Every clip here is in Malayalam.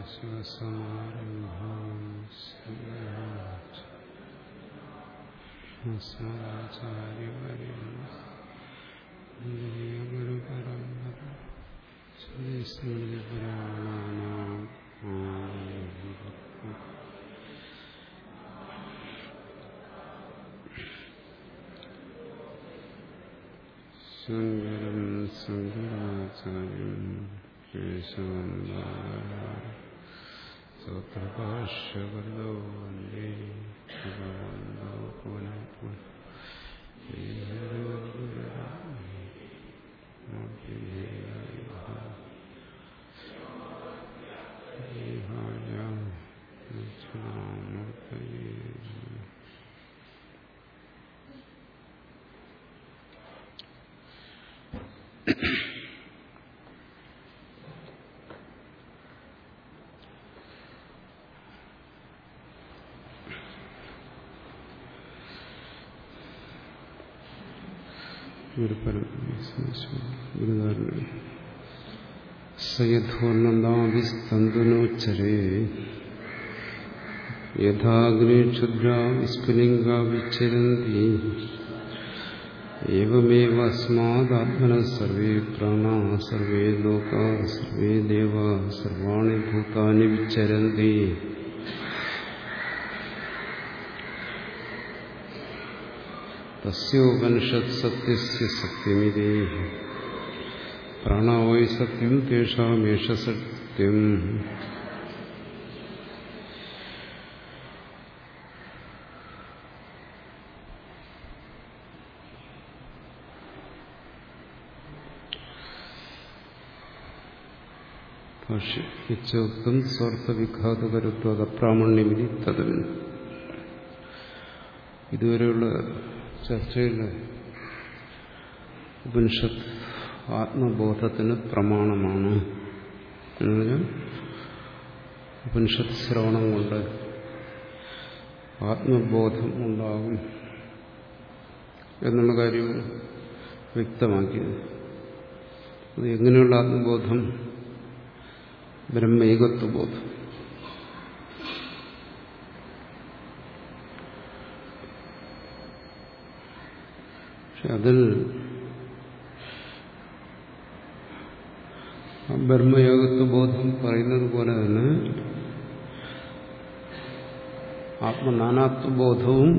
സദാശിവസമാരംഭാം ഗുരുപരമ്പര ശ്രീസ്മൃതിപുരാണാനാം ശങ്കരം ശങ്കരാചാര്യം കേശവം സൂത്രഭാഷ്യകൃതോ വന്ദേ ഭഗവന്തോ പുനഃ പുനഃ ഗുരുധാരണ സയഥോന്നന്ദാവിസ്തന്തുനോച്ചരേ യഥാഗ്നിക്ഷുദ്രാ വിസ്ഫുലിംഗാ വിച്ചരന്തി एवमेव अस्मादात्मनः सर्वे प्राणाः सर्वे लोकाः सर्वे देवाः सर्वाणि भूतानि विचरन्ति तस्योपनिषत्सत्यस्य सत्यमिति प्राणा वै सत्यं तेषामेष सत्यम् ഭാഷ്യച്ചോക്തം സ്വാർത്ഥവിഘാതകരുത്വത പ്രാമണ്യമിതി തതുവിന് ഇതുവരെയുള്ള ചർച്ചയിൽ ഉപനിഷത്ത് ആത്മബോധത്തിന് പ്രമാണമാണ് എന്ന് പറഞ്ഞാൽ ഉപനിഷത്ത് ശ്രവണം കൊണ്ട് ആത്മബോധം ഉണ്ടാകും എന്നുള്ള കാര്യം വ്യക്തമാക്കിയത് അത് എങ്ങനെയുള്ള ആത്മബോധം ബ്രഹ്മൈകത്വബോധം പക്ഷെ അതിൽ ബ്രഹ്മയോഗത്വബോധം പറയുന്നത് പോലെ തന്നെ ആത്മനാനാത്വബോധവും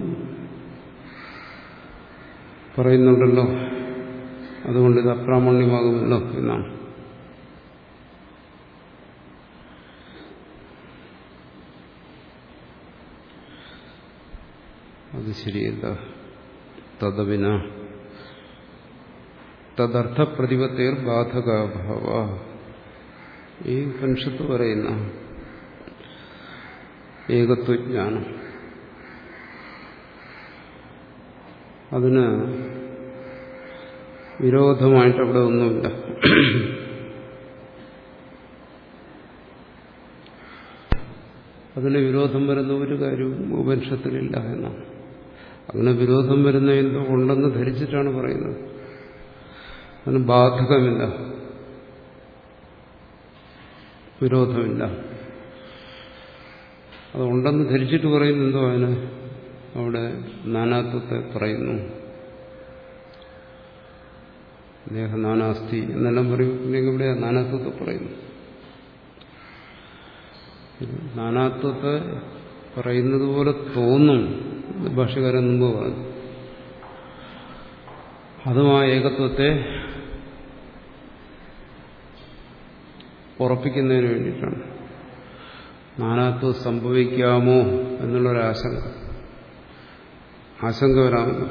പറയുന്നുണ്ടല്ലോ അതുകൊണ്ട് ഇത് അപ്രാമാണ്യമാകുമല്ലോ എന്നാണ് അത് ശരിയല്ല തദവിന തദർത്ഥ പ്രതിപത്തേർ ബാധകാഭാവ ഈ ഉപനിഷത്ത് പറയുന്ന ഏകത്വജ്ഞാനം അതിന് വിരോധമായിട്ട് അവിടെ ഒന്നുമില്ല അതിന് വിരോധം വരുന്ന ഒരു കാര്യവും ഉപനിഷത്തിലില്ല എന്നാണ് അങ്ങനെ വിരോധം വരുന്ന എന്തോ ഉണ്ടെന്ന് ധരിച്ചിട്ടാണ് പറയുന്നത് അതിന് ബാധകമില്ല വിരോധമില്ല അതുണ്ടെന്ന് ധരിച്ചിട്ട് പറയുന്നു എന്തോ അതിന് അവിടെ നാനാത്വത്തെ പറയുന്നു ദേഹ നാനാസ്തി എന്നെല്ലാം പറയും പിന്നെ ഇവിടെ നാനാത്വത്തെ പറയുന്നു നാനാത്വത്തെ പറയുന്നത് പോലെ തോന്നും ഭാഷകാരൻ മുമ്പ് പറഞ്ഞു അതും ആ ഏകത്വത്തെ ഉറപ്പിക്കുന്നതിന് വേണ്ടിയിട്ടാണ് നാനാത്വം സംഭവിക്കാമോ എന്നുള്ളൊരാശങ്ക ആശങ്ക വരാമല്ലോ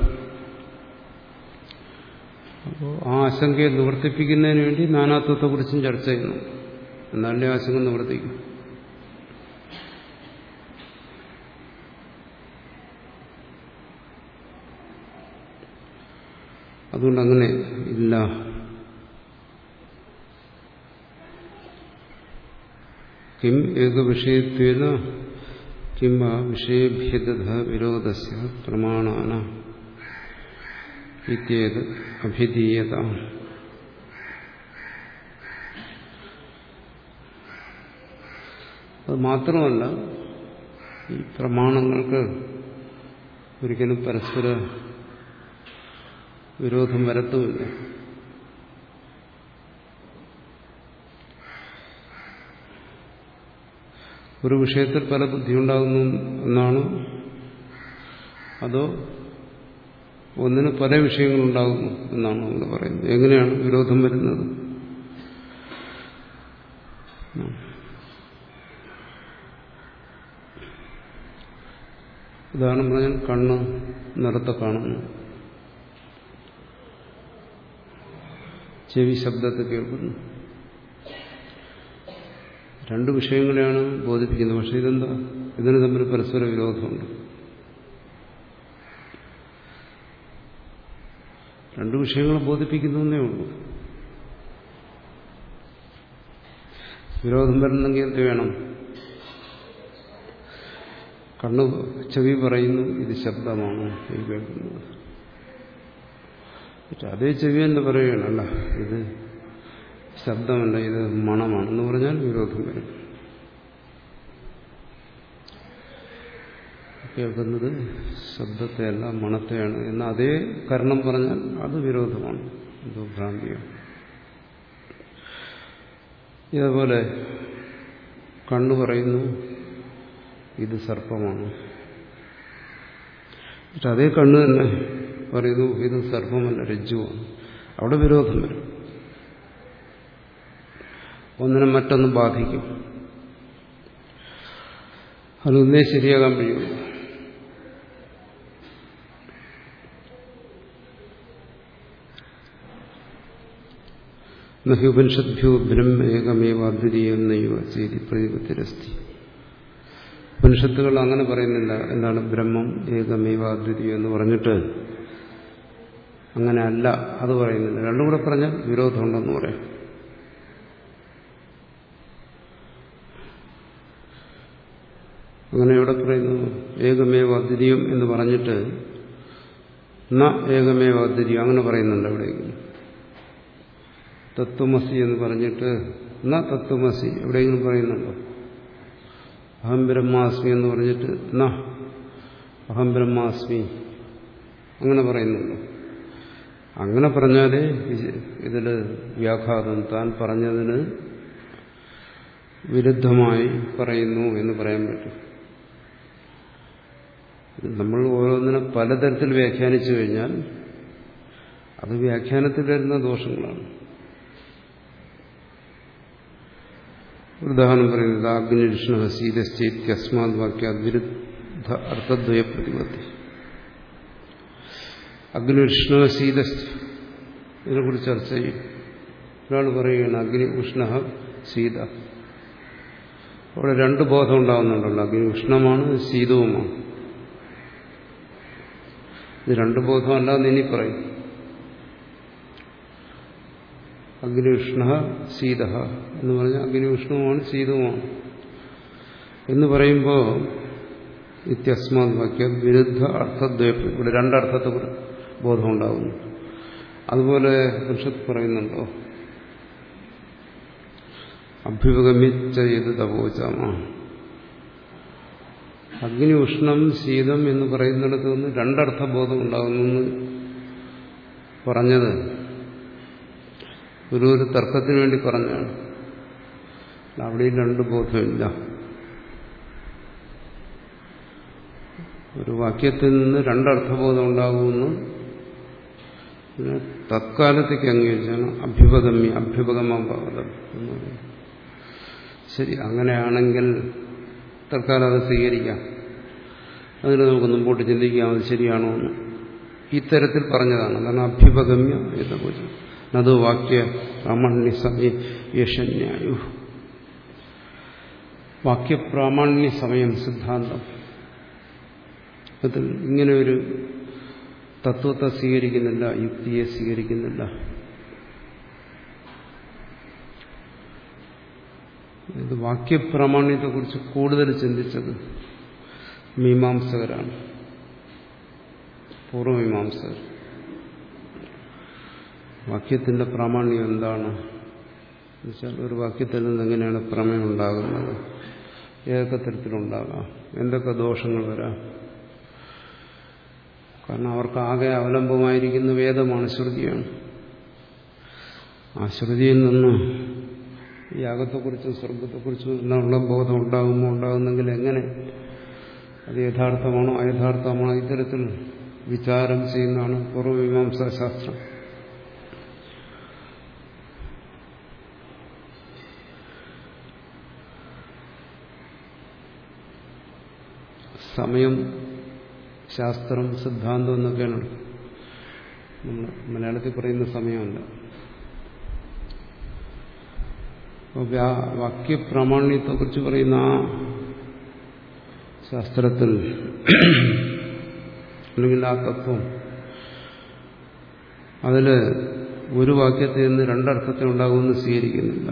അപ്പോൾ ആ ആശങ്കയെ നിവർത്തിപ്പിക്കുന്നതിന് വേണ്ടി നാനാത്വത്തെക്കുറിച്ചും ചർച്ച ചെയ്യുന്നു എന്നാലേ ആശങ്ക നിവർത്തിക്കും അതുകൊണ്ട് അങ്ങനെ ഇല്ല കിം ഏകവിഷയത്വേന കിം ആ വിഷയഭേദ വിരോധസ്യ പ്രമാണാന ഇത്യേത് അഭിധീയത അത് മാത്രമല്ല ഈ പ്രമാണങ്ങൾക്ക് ഒരിക്കലും പരസ്പര വിരോധം വരത്തുമില്ല ഒരു വിഷയത്തിൽ പല ബുദ്ധിയുണ്ടാകുന്നു എന്നാണ് അതോ ഒന്നിന് പല വിഷയങ്ങളുണ്ടാകുന്നു എന്നാണ് നമ്മൾ പറയുന്നത് എങ്ങനെയാണ് വിരോധം വരുന്നത് ഉദാഹരണം പറഞ്ഞാൽ കണ്ണ് നിറത്തെ കാണുന്നു ചെവി ശബ്ദത്തെ കേൾക്കുന്നു രണ്ട് വിഷയങ്ങളെയാണ് ബോധിപ്പിക്കുന്നത് പക്ഷെ ഇതെന്താ ഇതിന് തമ്മിൽ പരസ്പര വിരോധമുണ്ട് രണ്ട് വിഷയങ്ങളെ ബോധിപ്പിക്കുന്നേ ഉള്ളൂ വിരോധം വരണമെങ്കിൽ എന്ത് വേണം കണ്ണു ചെവി പറയുന്നു ഇത് ശബ്ദമാണ് ഈ കേൾക്കുന്നത് അതേ ചെവി എന്ന് പറയുകയാണല്ല ഇത് ശബ്ദമല്ല ഇത് മണമാണെന്ന് പറഞ്ഞാൽ വിരോധം വരും കേൾക്കുന്നത് ശബ്ദത്തെയല്ല മണത്തെയാണ് എന്ന അതേ കരണം പറഞ്ഞാൽ അത് വിരോധമാണ് എന്തോ ഭ്രാന്തിയാണ് ഇതേപോലെ കണ്ണു പറയുന്നു ഇത് സർപ്പമാണ് എന്നിട്ട് അതേ കണ്ണ് തന്നെ പറയുന്നു ഇത് സർപ്പമല്ല രജ്ജുവാണ് അവിടെ വിരോധം വരും ഒന്നിനെ മറ്റൊന്ന് ബാധിക്കും അതൊന്നേ ശരിയാകാൻ കഴിയുള്ളൂ നഹ്യുപനിഷദ്ഭ്യോ ബ്രഹ്മ ഏകമേവ അദ്വിതീയം നൈവ ചെയ്തി പ്രതിപത്തിരസ്തി ഉപനിഷത്തുകൾ അങ്ങനെ പറയുന്നില്ല എന്താണ് ബ്രഹ്മം ഏകമേവ അദ്വിതീയം എന്ന് പറഞ്ഞിട്ട് അങ്ങനെ അല്ല അത് പറയുന്നില്ല രണ്ടും കൂടെ പറഞ്ഞാൽ വിരോധമുണ്ടെന്ന് പറയാം അങ്ങനെ ഇവിടെ പറയുന്നു ഏകമേവ അദ്വിതീയം എന്ന് പറഞ്ഞിട്ട് ന ഏകമേവ അദ്വിതീയം അങ്ങനെ പറയുന്നുണ്ട് എവിടെയെങ്കിലും തത്വമസി എന്ന് പറഞ്ഞിട്ട് ന തത്വമസി എവിടെയെങ്കിലും പറയുന്നുണ്ടോ അഹം ബ്രഹ്മാസ്മി എന്ന് പറഞ്ഞിട്ട് ന അഹം ബ്രഹ്മാസ്മി അങ്ങനെ പറയുന്നുണ്ടോ അങ്ങനെ പറഞ്ഞാലേ ഇതിൽ വ്യാഘാതം താൻ പറഞ്ഞതിന് വിരുദ്ധമായി പറയുന്നു എന്ന് പറയാൻ പറ്റും നമ്മൾ ഓരോന്നിനെ പലതരത്തിൽ വ്യാഖ്യാനിച്ചു കഴിഞ്ഞാൽ അത് വ്യാഖ്യാനത്തിൽ വരുന്ന ദോഷങ്ങളാണ് ഉദാഹരണം പറയുന്നത് അഗ്നിഷ്ണ സീതശ്ചേത്യസ്മാത് വാക്യാത് വിരുദ്ധ അർത്ഥദ്വയ പ്രതിപത്തി അഗ്നിഷ്ണ ശീത ഇതിനെക്കുറിച്ച് ചർച്ച ചെയ്യും ഒരാൾ പറയുകയാണ് അഗ്നി ഉഷ്ണ ശീത അവിടെ രണ്ട് ബോധം ഉണ്ടാകുന്നുണ്ടല്ലോ അഗ്നി ഉഷ്ണമാണ് ശീതവുമാണ് ഇത് രണ്ട് ബോധമല്ലാന്ന് ഇനി പറയും അഗ്നി ഉഷ്ണ ശീത എന്ന് പറഞ്ഞാൽ അഗ്നി ഉഷ്ണവുമാണ് ശീതവുമാണ് എന്ന് പറയുമ്പോൾ ഇത്യസ്മാത് വാക്യം വിരുദ്ധ അർത്ഥദ്വയപ്പ് ഇവിടെ രണ്ടർത്ഥത്തെ ബോധമുണ്ടാകുന്നു അതുപോലെ പുരുഷത്ത് പറയുന്നുണ്ടോ അഭ്യുപഗമിച്ച ചെയ്ത് തപോചാമ അഗ്നി ഉഷ്ണം ശീതം എന്ന് പറയുന്നിടത്ത് നിന്ന് രണ്ടർത്ഥബോധം ഉണ്ടാകുന്നു എന്ന് പറഞ്ഞത് ഒരു ഒരു തർക്കത്തിന് വേണ്ടി പറഞ്ഞാണ് അവിടെയും രണ്ട് ബോധമില്ല ഒരു വാക്യത്തിൽ നിന്ന് രണ്ടർത്ഥബോധം ഉണ്ടാകുമെന്ന് പിന്നെ തത്കാലത്തേക്ക് അംഗീകരിച്ചാണ് അഭ്യുപഗമ്യ അഭ്യുപഗമപാദം എന്ന് പറയുന്നത് ശരി അങ്ങനെയാണെങ്കിൽ തൽക്കാലം അത് സ്വീകരിക്കാം അതിന് നമുക്ക് മുമ്പോട്ട് ചിന്തിക്കാം അത് ശരിയാണോ എന്ന് ഇത്തരത്തിൽ പറഞ്ഞതാണ് കാരണം അഭ്യുപഗമ്യ എന്ന് പോലും അത് വാക്യ പ്രാമാണ്യ സമയം യശന്യായു വാക്യപ്രാമാണ്യ സമയം സിദ്ധാന്തം അതിൽ ഇങ്ങനെ ഒരു തത്വത്തെ സ്വീകരിക്കുന്നില്ല യുക്തിയെ സ്വീകരിക്കുന്നില്ല ഇത് വാക്യപ്രാമാണ്യത്തെക്കുറിച്ച് കൂടുതൽ ചിന്തിച്ചത് മീമാംസകരാണ് പൂർവമീമാംസകർ വാക്യത്തിന്റെ പ്രാമാണ്യം എന്താണ് എന്നുവെച്ചാൽ ഒരു വാക്യത്തിൽ നിന്ന് എങ്ങനെയാണ് പ്രമേയം ഉണ്ടാകുന്നത് ഏതൊക്കെ തരത്തിലുണ്ടാകാം എന്തൊക്കെ ദോഷങ്ങൾ വരാം കാരണം അവർക്ക് ആകെ അവലംബമായിരിക്കുന്ന വേദമാണ് ശ്രുതിയാണ് ആ ശ്രുതിയിൽ നിന്ന് യാഗത്തെക്കുറിച്ചും സ്വർഗത്തെക്കുറിച്ചും എല്ലാം ഉള്ള ബോധം ഉണ്ടാകുമോ ഉണ്ടാകുന്നെങ്കിൽ എങ്ങനെ അത് യഥാർത്ഥമാണോ അയഥാർത്ഥമാണോ ഇത്തരത്തിൽ വിചാരം ചെയ്യുന്നതാണ് പൂർവ്വമീമാംസാ ശാസ്ത്രം സമയം ശാസ്ത്രം സിദ്ധാന്തം എന്നൊക്കെയാണ് നമ്മൾ മലയാളത്തിൽ പറയുന്ന സമയമല്ല വാക്യപ്രാമാണ്യത്തെക്കുറിച്ച് പറയുന്ന ആ ശാസ്ത്രത്തിൽ അല്ലെങ്കിൽ ആ തത്വം അതിൽ ഒരു വാക്യത്തിൽ നിന്ന് രണ്ടർത്ഥത്തിൽ ഉണ്ടാകുമെന്ന് സ്വീകരിക്കുന്നില്ല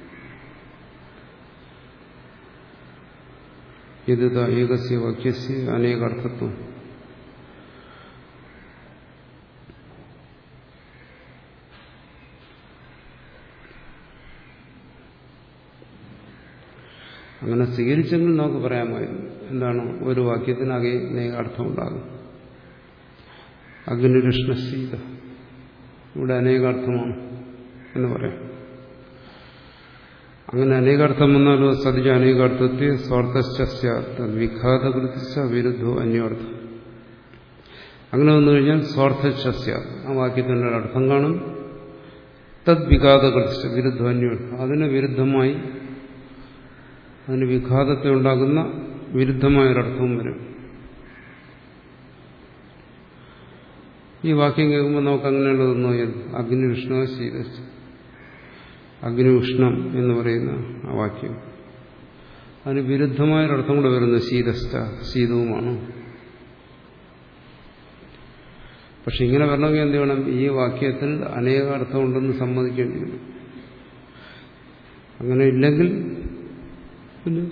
ഇത് ഏകസ്യ വാക്യസ്യ അനേകാർത്ഥത്വം അങ്ങനെ സ്വീകരിച്ചെങ്കിൽ നമുക്ക് പറയാമായിരുന്നു എന്താണ് ഒരു വാക്യത്തിനകെ അനേക അർത്ഥം ഉണ്ടാകും അഗ്നികൃഷ്ണശീത ഇവിടെ അനേകാർത്ഥമാണ് എന്ന് പറയാം അങ്ങനെ അനേകാർത്ഥം വന്നാലോ സതിജ അനേകാർത്ഥത്തെ സ്വാർത്ഥശ്ച വിഘാതകൃതിച്ച വിരുദ്ധോ അന്യോർത്ഥം അങ്ങനെ വന്നു കഴിഞ്ഞാൽ സ്വാർത്ഥശ്ച ആ വാക്യത്തിൻ്റെ ഒരു അർത്ഥം കാണും തദ് വിഘാതകൃതിച്ച വിരുദ്ധോ അന്യോർത്ഥം അതിന് വിരുദ്ധമായി അതിന് വിഘാതത്തെ ഉണ്ടാകുന്ന വിരുദ്ധമായൊരർത്ഥവും വരും ഈ വാക്യം കേൾക്കുമ്പോൾ നമുക്ക് അങ്ങനെയുള്ളതൊന്നും അഗ്നി ഉഷ്ണ ശീതശ അഗ്നി ഉഷ്ണം എന്ന് പറയുന്ന ആ വാക്യം അതിന് വിരുദ്ധമായൊരർത്ഥം കൂടെ വരുന്നത് ശീതസ്ഥ ശീതവുമാണ് പക്ഷെ ഇങ്ങനെ വരണമെങ്കിൽ എന്ത് വേണം ഈ വാക്യത്തിൽ അനേക അർത്ഥമുണ്ടെന്ന് സമ്മതിക്കേണ്ടി വരും അങ്ങനെ ഇല്ലെങ്കിൽ പിന്നെ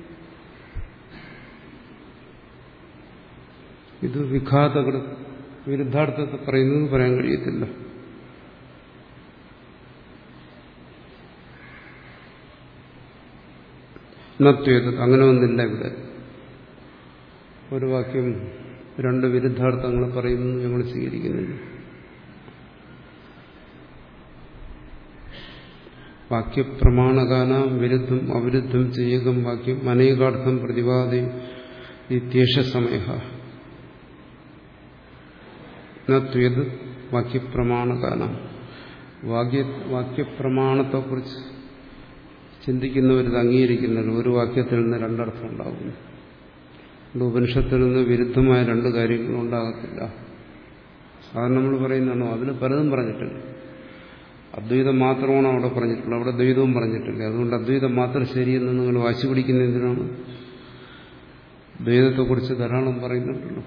ഇത് വിഘാതകൾ വിരുദ്ധാർത്ഥത്തെ പറയുന്നത് പറയാൻ കഴിയത്തില്ല നത്വേത് അങ്ങനെ ഒന്നില്ല ഇവിടെ ഒരു വാക്യം രണ്ട് വിരുദ്ധാർത്ഥങ്ങൾ പറയുന്നു ഞങ്ങൾ സ്വീകരിക്കുന്നില്ല വാക്യപ്രമാണകാനാം വിരുദ്ധം അവിരുദ്ധം ചെയ്യുകം വാക്യം അനേകാർത്ഥം പ്രതിപാദി ഇത്യേഷ സമയ നത്വേത് വാക്യപ്രമാണകാനാം വാക്യ വാക്യപ്രമാണത്തെക്കുറിച്ച് ചിന്തിക്കുന്നവരിത് അംഗീകരിക്കുന്നുണ്ട് ഒരു വാക്യത്തിൽ നിന്ന് രണ്ടർത്ഥം ഉണ്ടാകുന്നു അതുകൊണ്ട് ഉപനിഷത്തിൽ നിന്ന് വിരുദ്ധമായ രണ്ട് കാര്യങ്ങളും ഉണ്ടാകത്തില്ല സാധാരണ നമ്മൾ പറയുന്നതാണോ അതിന് പലതും പറഞ്ഞിട്ടില്ല അദ്വൈതം മാത്രമാണ് അവിടെ പറഞ്ഞിട്ടുള്ളത് അവിടെ ദ്വൈതവും പറഞ്ഞിട്ടില്ല അതുകൊണ്ട് അദ്വൈതം മാത്രം ശരിയെന്ന് നിങ്ങൾ വാശി പിടിക്കുന്ന എന്തിനാണ് ദ്വൈതത്തെക്കുറിച്ച് ധാരാളം പറയുന്നുണ്ടല്ലോ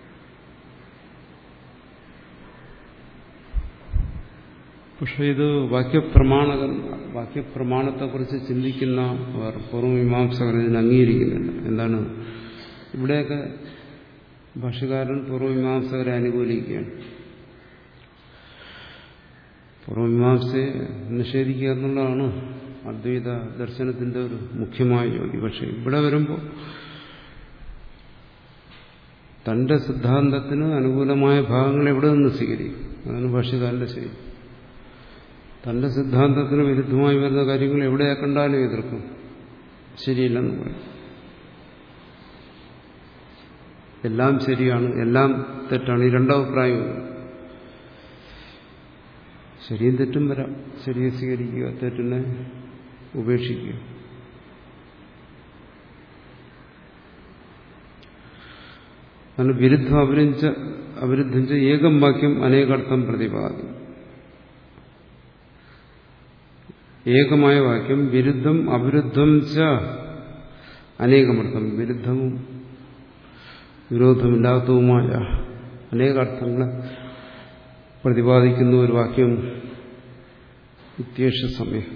പക്ഷെ ഇത് വാക്യപ്രമാണകൻ വാക്യപ്രമാണത്തെക്കുറിച്ച് ചിന്തിക്കുന്ന അവർ പൂർവ്വമീമാംസകർ ഇതിനെ അംഗീകരിക്കുന്നില്ല എന്താണ് ഇവിടെയൊക്കെ ഭാഷകാരൻ പൂർവ്വമീമാംസകരെ അനുകൂലിക്കുകയാണ് പൂർവ്വമീമാംസയെ നിഷേധിക്കുക എന്നുള്ളതാണ് അദ്വൈത ദർശനത്തിന്റെ ഒരു മുഖ്യമായ ജോലി പക്ഷെ ഇവിടെ വരുമ്പോൾ തന്റെ സിദ്ധാന്തത്തിന് അനുകൂലമായ ഭാഗങ്ങൾ എവിടെ നിന്ന് സ്വീകരിക്കും അതാണ് ഭാഷകാരന്റെ ശരി തന്റെ സിദ്ധാന്തത്തിന് വിരുദ്ധമായി വരുന്ന കാര്യങ്ങൾ എവിടെ കണ്ടാലും എതിർക്കും ശരിയില്ലെന്ന് പറയും എല്ലാം ശരിയാണ് എല്ലാം തെറ്റാണ് ഈ രണ്ടഭിപ്രായവും ശരിയും തെറ്റും വരാം ശരിയെ സ്വീകരിക്കുക തെറ്റിനെ ഉപേക്ഷിക്കുക അങ്ങനെ വിരുദ്ധം അവിരുദ്ധ അവിരുദ്ധം ഏകം വാക്യം അനേകാർത്ഥം പ്രതിപാദി ഏകമായ വാക്യം വിരുദ്ധം അവിരുദ്ധം ച അനേകമർത്ഥം വിരുദ്ധവും വിരോധമില്ലാത്തതുമായ അനേകാർത്ഥങ്ങളെ പ്രതിപാദിക്കുന്ന ഒരു വാക്യം വിത്യേഷ സമയം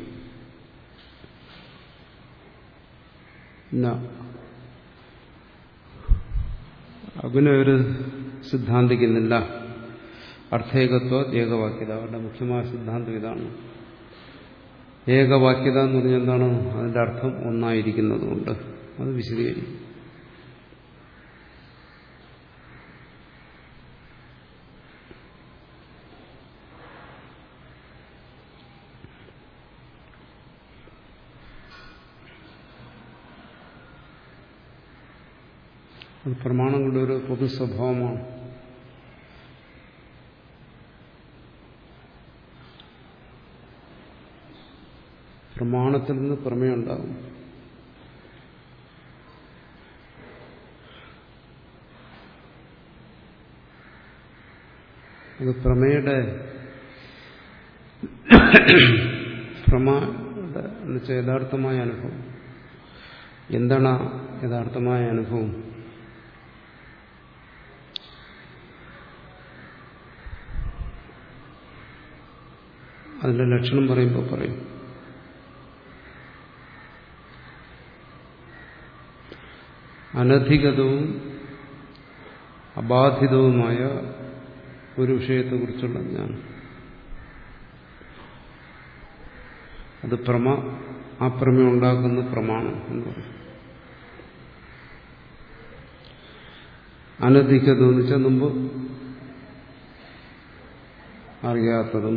അങ്ങനെ ഒരു സിദ്ധാന്തിക്കുന്നില്ല അർത്ഥേകത്വ ഏകവാക്യത അവരുടെ മുഖ്യമായ സിദ്ധാന്തം ഇതാണ് ഏകവാക്യത എന്ന് പറഞ്ഞാൽ എന്താണ് അതിന്റെ അർത്ഥം ഒന്നായിരിക്കുന്നതുകൊണ്ട് അത് വിശദീകരിക്കും അത് പ്രമാണങ്ങളുടെ ഒരു പൊതു സ്വഭാവമാണ് പ്രമാണത്തിൽ നിന്ന് പ്രമേയം ഉണ്ടാകും അത് പ്രമേയുടെ പ്രമായുടെ എന്നുവെച്ചാൽ യഥാർത്ഥമായ അനുഭവം എന്താണ് ആ യഥാർത്ഥമായ അനുഭവം അതിന്റെ ലക്ഷണം പറയുമ്പോൾ പറയും അനധികതവും അബാധിതവുമായ ഒരു വിഷയത്തെക്കുറിച്ചുള്ള ജ്ഞാനം അത് പ്രമ ആ പ്രമേയം ഉണ്ടാക്കുന്ന പ്രമാണം എന്ന് പറയും അനധികത എന്ന് വെച്ചാൽ മുമ്പ് അറിയാത്തതും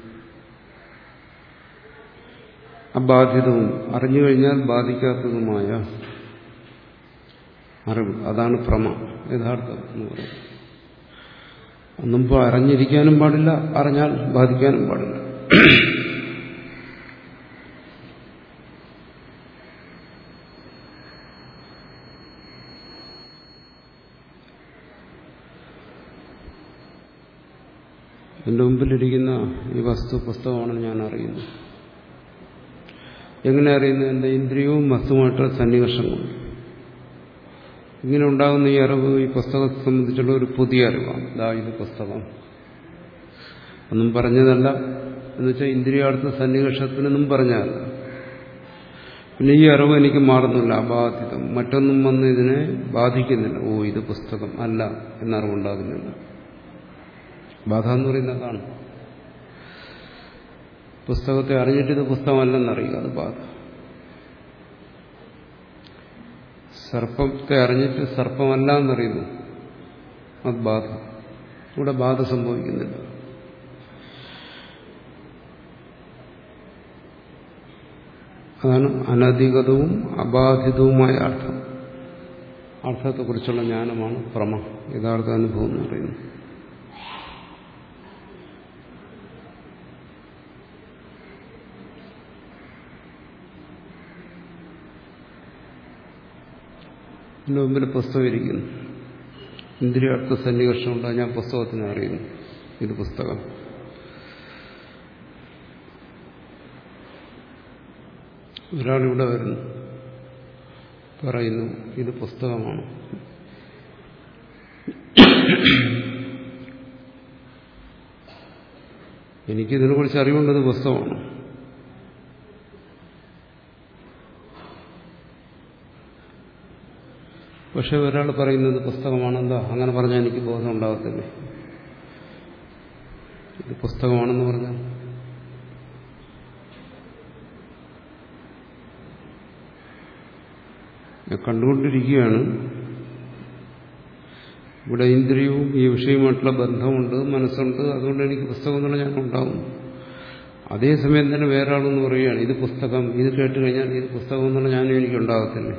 അബാധിതവും അറിഞ്ഞു കഴിഞ്ഞാൽ ബാധിക്കാത്തതുമായ അറിവ് അതാണ് പ്രമ യഥാർത്ഥം എന്ന് പറയുന്നത് മുമ്പ് അറിഞ്ഞിരിക്കാനും പാടില്ല അറിഞ്ഞാൽ ബാധിക്കാനും പാടില്ല എന്റെ മുമ്പിലിരിക്കുന്ന ഈ വസ്തു പുസ്തകമാണെന്ന് ഞാൻ അറിയുന്നു എങ്ങനെ അറിയുന്നു എന്റെ ഇന്ദ്രിയവും വസ്തുമായിട്ടുള്ള സന്നിവേഷം കൊണ്ട് ഇങ്ങനെ ഉണ്ടാകുന്ന ഈ അറിവ് ഈ പുസ്തകത്തെ സംബന്ധിച്ചുള്ള ഒരു പുതിയ അറിവാണ് ഇതാ ഇത് പുസ്തകം ഒന്നും പറഞ്ഞതല്ല എന്നുവെച്ചാൽ ഇന്ദ്രിയാർത്ഥ സന്നിവേഷത്തിനൊന്നും പറഞ്ഞതല്ല പിന്നെ ഈ അറിവ് എനിക്ക് മാറുന്നില്ല അബാധിതം മറ്റൊന്നും വന്ന് ഇതിനെ ബാധിക്കുന്നില്ല ഓ ഇത് പുസ്തകം അല്ല എന്നറിവുണ്ടാകുന്നില്ല ബാധ എന്ന് പറയുന്നതാണ് പുസ്തകത്തെ അറിഞ്ഞിട്ട് ഇത് പുസ്തകമല്ലെന്നറിയുക അത് ബാധ സർപ്പത്തെ അറിഞ്ഞിട്ട് സർപ്പമല്ല എന്നറിയുന്നു അത് ബാധ ഇവിടെ ബാധ സംഭവിക്കുന്നില്ല അതാണ് അനധികതവും അബാധിതവുമായ അർത്ഥം അർത്ഥത്തെക്കുറിച്ചുള്ള ജ്ഞാനമാണ് പ്രമ യഥാർത്ഥ അനുഭവം എന്ന് പറയുന്നത് എൻ്റെ മുമ്പിൽ പുസ്തകം ഇരിക്കുന്നു ഇന്ദ്രിയാർത്ഥ സന്നികർഷം ഉണ്ടായി ഞാൻ പുസ്തകത്തിനെ അറിയുന്നു ഇത് പുസ്തകം ഒരാളിവിടെ വരുന്നു പറയുന്നു ഇത് പുസ്തകമാണ് എനിക്കിതിനെക്കുറിച്ച് അറിവുണ്ടത് പുസ്തകമാണ് പക്ഷെ ഒരാൾ പറയുന്നത് പുസ്തകമാണെന്താ അങ്ങനെ പറഞ്ഞാൽ എനിക്ക് ബോധം ഉണ്ടാകത്തില്ലേ ഇത് പുസ്തകമാണെന്ന് പറഞ്ഞാൽ കണ്ടുകൊണ്ടിരിക്കുകയാണ് ഇവിടെ ഇന്ദ്രിയവും ഈ വിഷയവുമായിട്ടുള്ള ബന്ധമുണ്ട് മനസ്സുണ്ട് അതുകൊണ്ട് എനിക്ക് പുസ്തകം എന്നുള്ള ഞാൻ ഉണ്ടാവും അതേസമയം തന്നെ വേറെ ആളെന്ന് പറയുകയാണ് ഇത് പുസ്തകം ഇത് കേട്ട് കഴിഞ്ഞാൽ ഇത് പുസ്തകം എന്നുള്ള ഞാനും എനിക്ക് ഉണ്ടാകത്തില്ലേ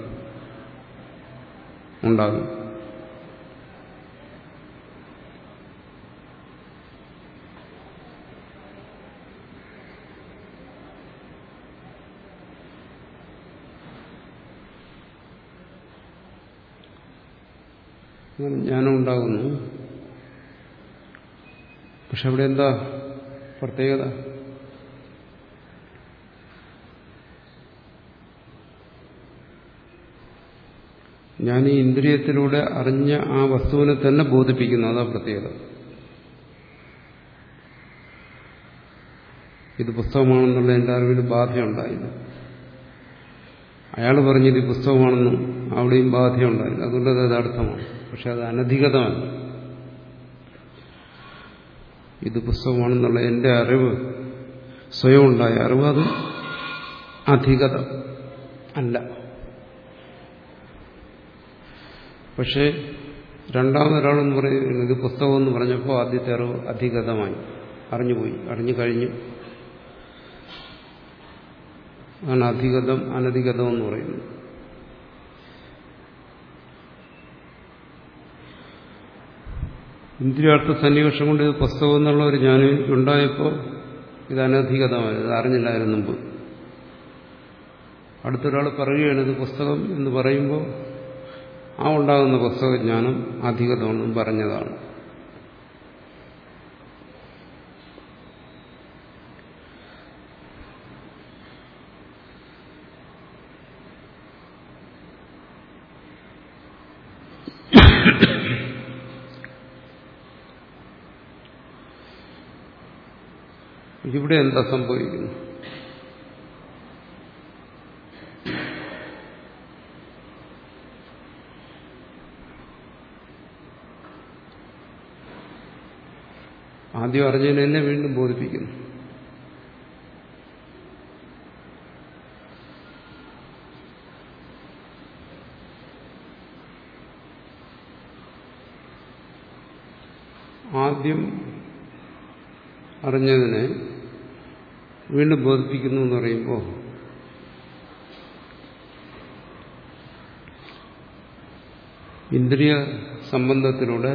ഉണ്ടാകും ജ്ഞാനം ഉണ്ടാകുന്നു പക്ഷെ അവിടെ എന്താ പ്രത്യേകത ഞാൻ ഈ ഇന്ദ്രിയത്തിലൂടെ അറിഞ്ഞ ആ വസ്തുവിനെ തന്നെ ബോധിപ്പിക്കുന്നു അതാ പ്രത്യേകത ഇത് പുസ്തകമാണെന്നുള്ള എൻ്റെ അറിവിൽ ബാധയുണ്ടായില്ല അയാൾ പറഞ്ഞത് ഈ പുസ്തകമാണെന്നും അവിടെയും ബാധയുണ്ടായില്ല അതുകൊണ്ട് അത് യഥാർത്ഥമാണ് പക്ഷെ അത് അനധികതമല്ല ഇത് പുസ്തകമാണെന്നുള്ള എൻ്റെ അറിവ് സ്വയം ഉണ്ടായ അറിവ് അത് അധികത അല്ല പക്ഷേ രണ്ടാമതൊരാളെന്ന് പറയുന്നത് ഇത് പുസ്തകം എന്ന് പറഞ്ഞപ്പോൾ ആദ്യത്തെ അറിവ് അധികതമായി അറിഞ്ഞുപോയി അറിഞ്ഞു കഴിഞ്ഞു ആണ് അധികതം അനധികതം എന്ന് പറയുന്നത് ഇന്ദ്രിയാർത്ഥ സന്നിവേഷം കൊണ്ട് ഇത് പുസ്തകം എന്നുള്ള ഒരു ജ്ഞാനം എനിക്കുണ്ടായപ്പോൾ ഇത് അനധികതമായി ഇത് അറിഞ്ഞില്ലായിരുന്നു മുമ്പ് അടുത്തൊരാൾ പറയുകയാണ് ഇത് പുസ്തകം എന്ന് പറയുമ്പോൾ ആ ഉണ്ടാകുന്ന പുസ്തകജ്ഞാനം അധികതമെന്നും പറഞ്ഞതാണ് ഇവിടെ എന്താ സംഭവിക്കുന്നു ആദ്യം അറിഞ്ഞതിനെ തന്നെ വീണ്ടും ബോധിപ്പിക്കുന്നു ആദ്യം അറിഞ്ഞതിനെ വീണ്ടും ബോധിപ്പിക്കുന്നു എന്ന് പറയുമ്പോൾ ഇന്ദ്രിയ സംബന്ധത്തിലൂടെ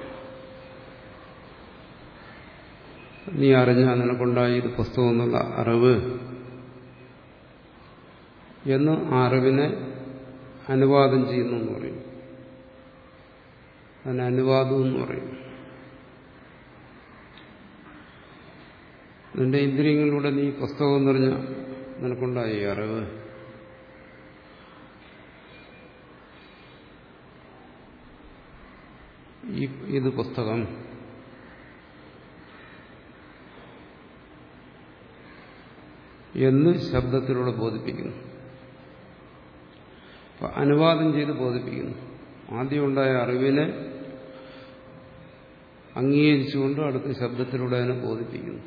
നീ അറിഞ്ഞ നിനക്കുണ്ടായ ഇത് പുസ്തകം എന്നുള്ള അറിവ് എന്ന് ആ അറിവിനെ അനുവാദം ചെയ്യുന്നു എന്ന് പറയും അതിന് അനുവാദം എന്ന് പറയും നിന്റെ ഇന്ദ്രിയങ്ങളിലൂടെ നീ പുസ്തകം എന്ന് പറഞ്ഞ നിനക്കുണ്ടായ ഈ അറിവ് ഈ ഇത് പുസ്തകം എന്ന് ശബ്ദത്തിലൂടെ ബോധിപ്പിക്കുന്നു അനുവാദം ചെയ്ത് ബോധിപ്പിക്കുന്നു ആദ്യം ഉണ്ടായ അറിവിനെ അംഗീകരിച്ചുകൊണ്ട് അടുത്ത ശബ്ദത്തിലൂടെ അതിനെ ബോധിപ്പിക്കുന്നു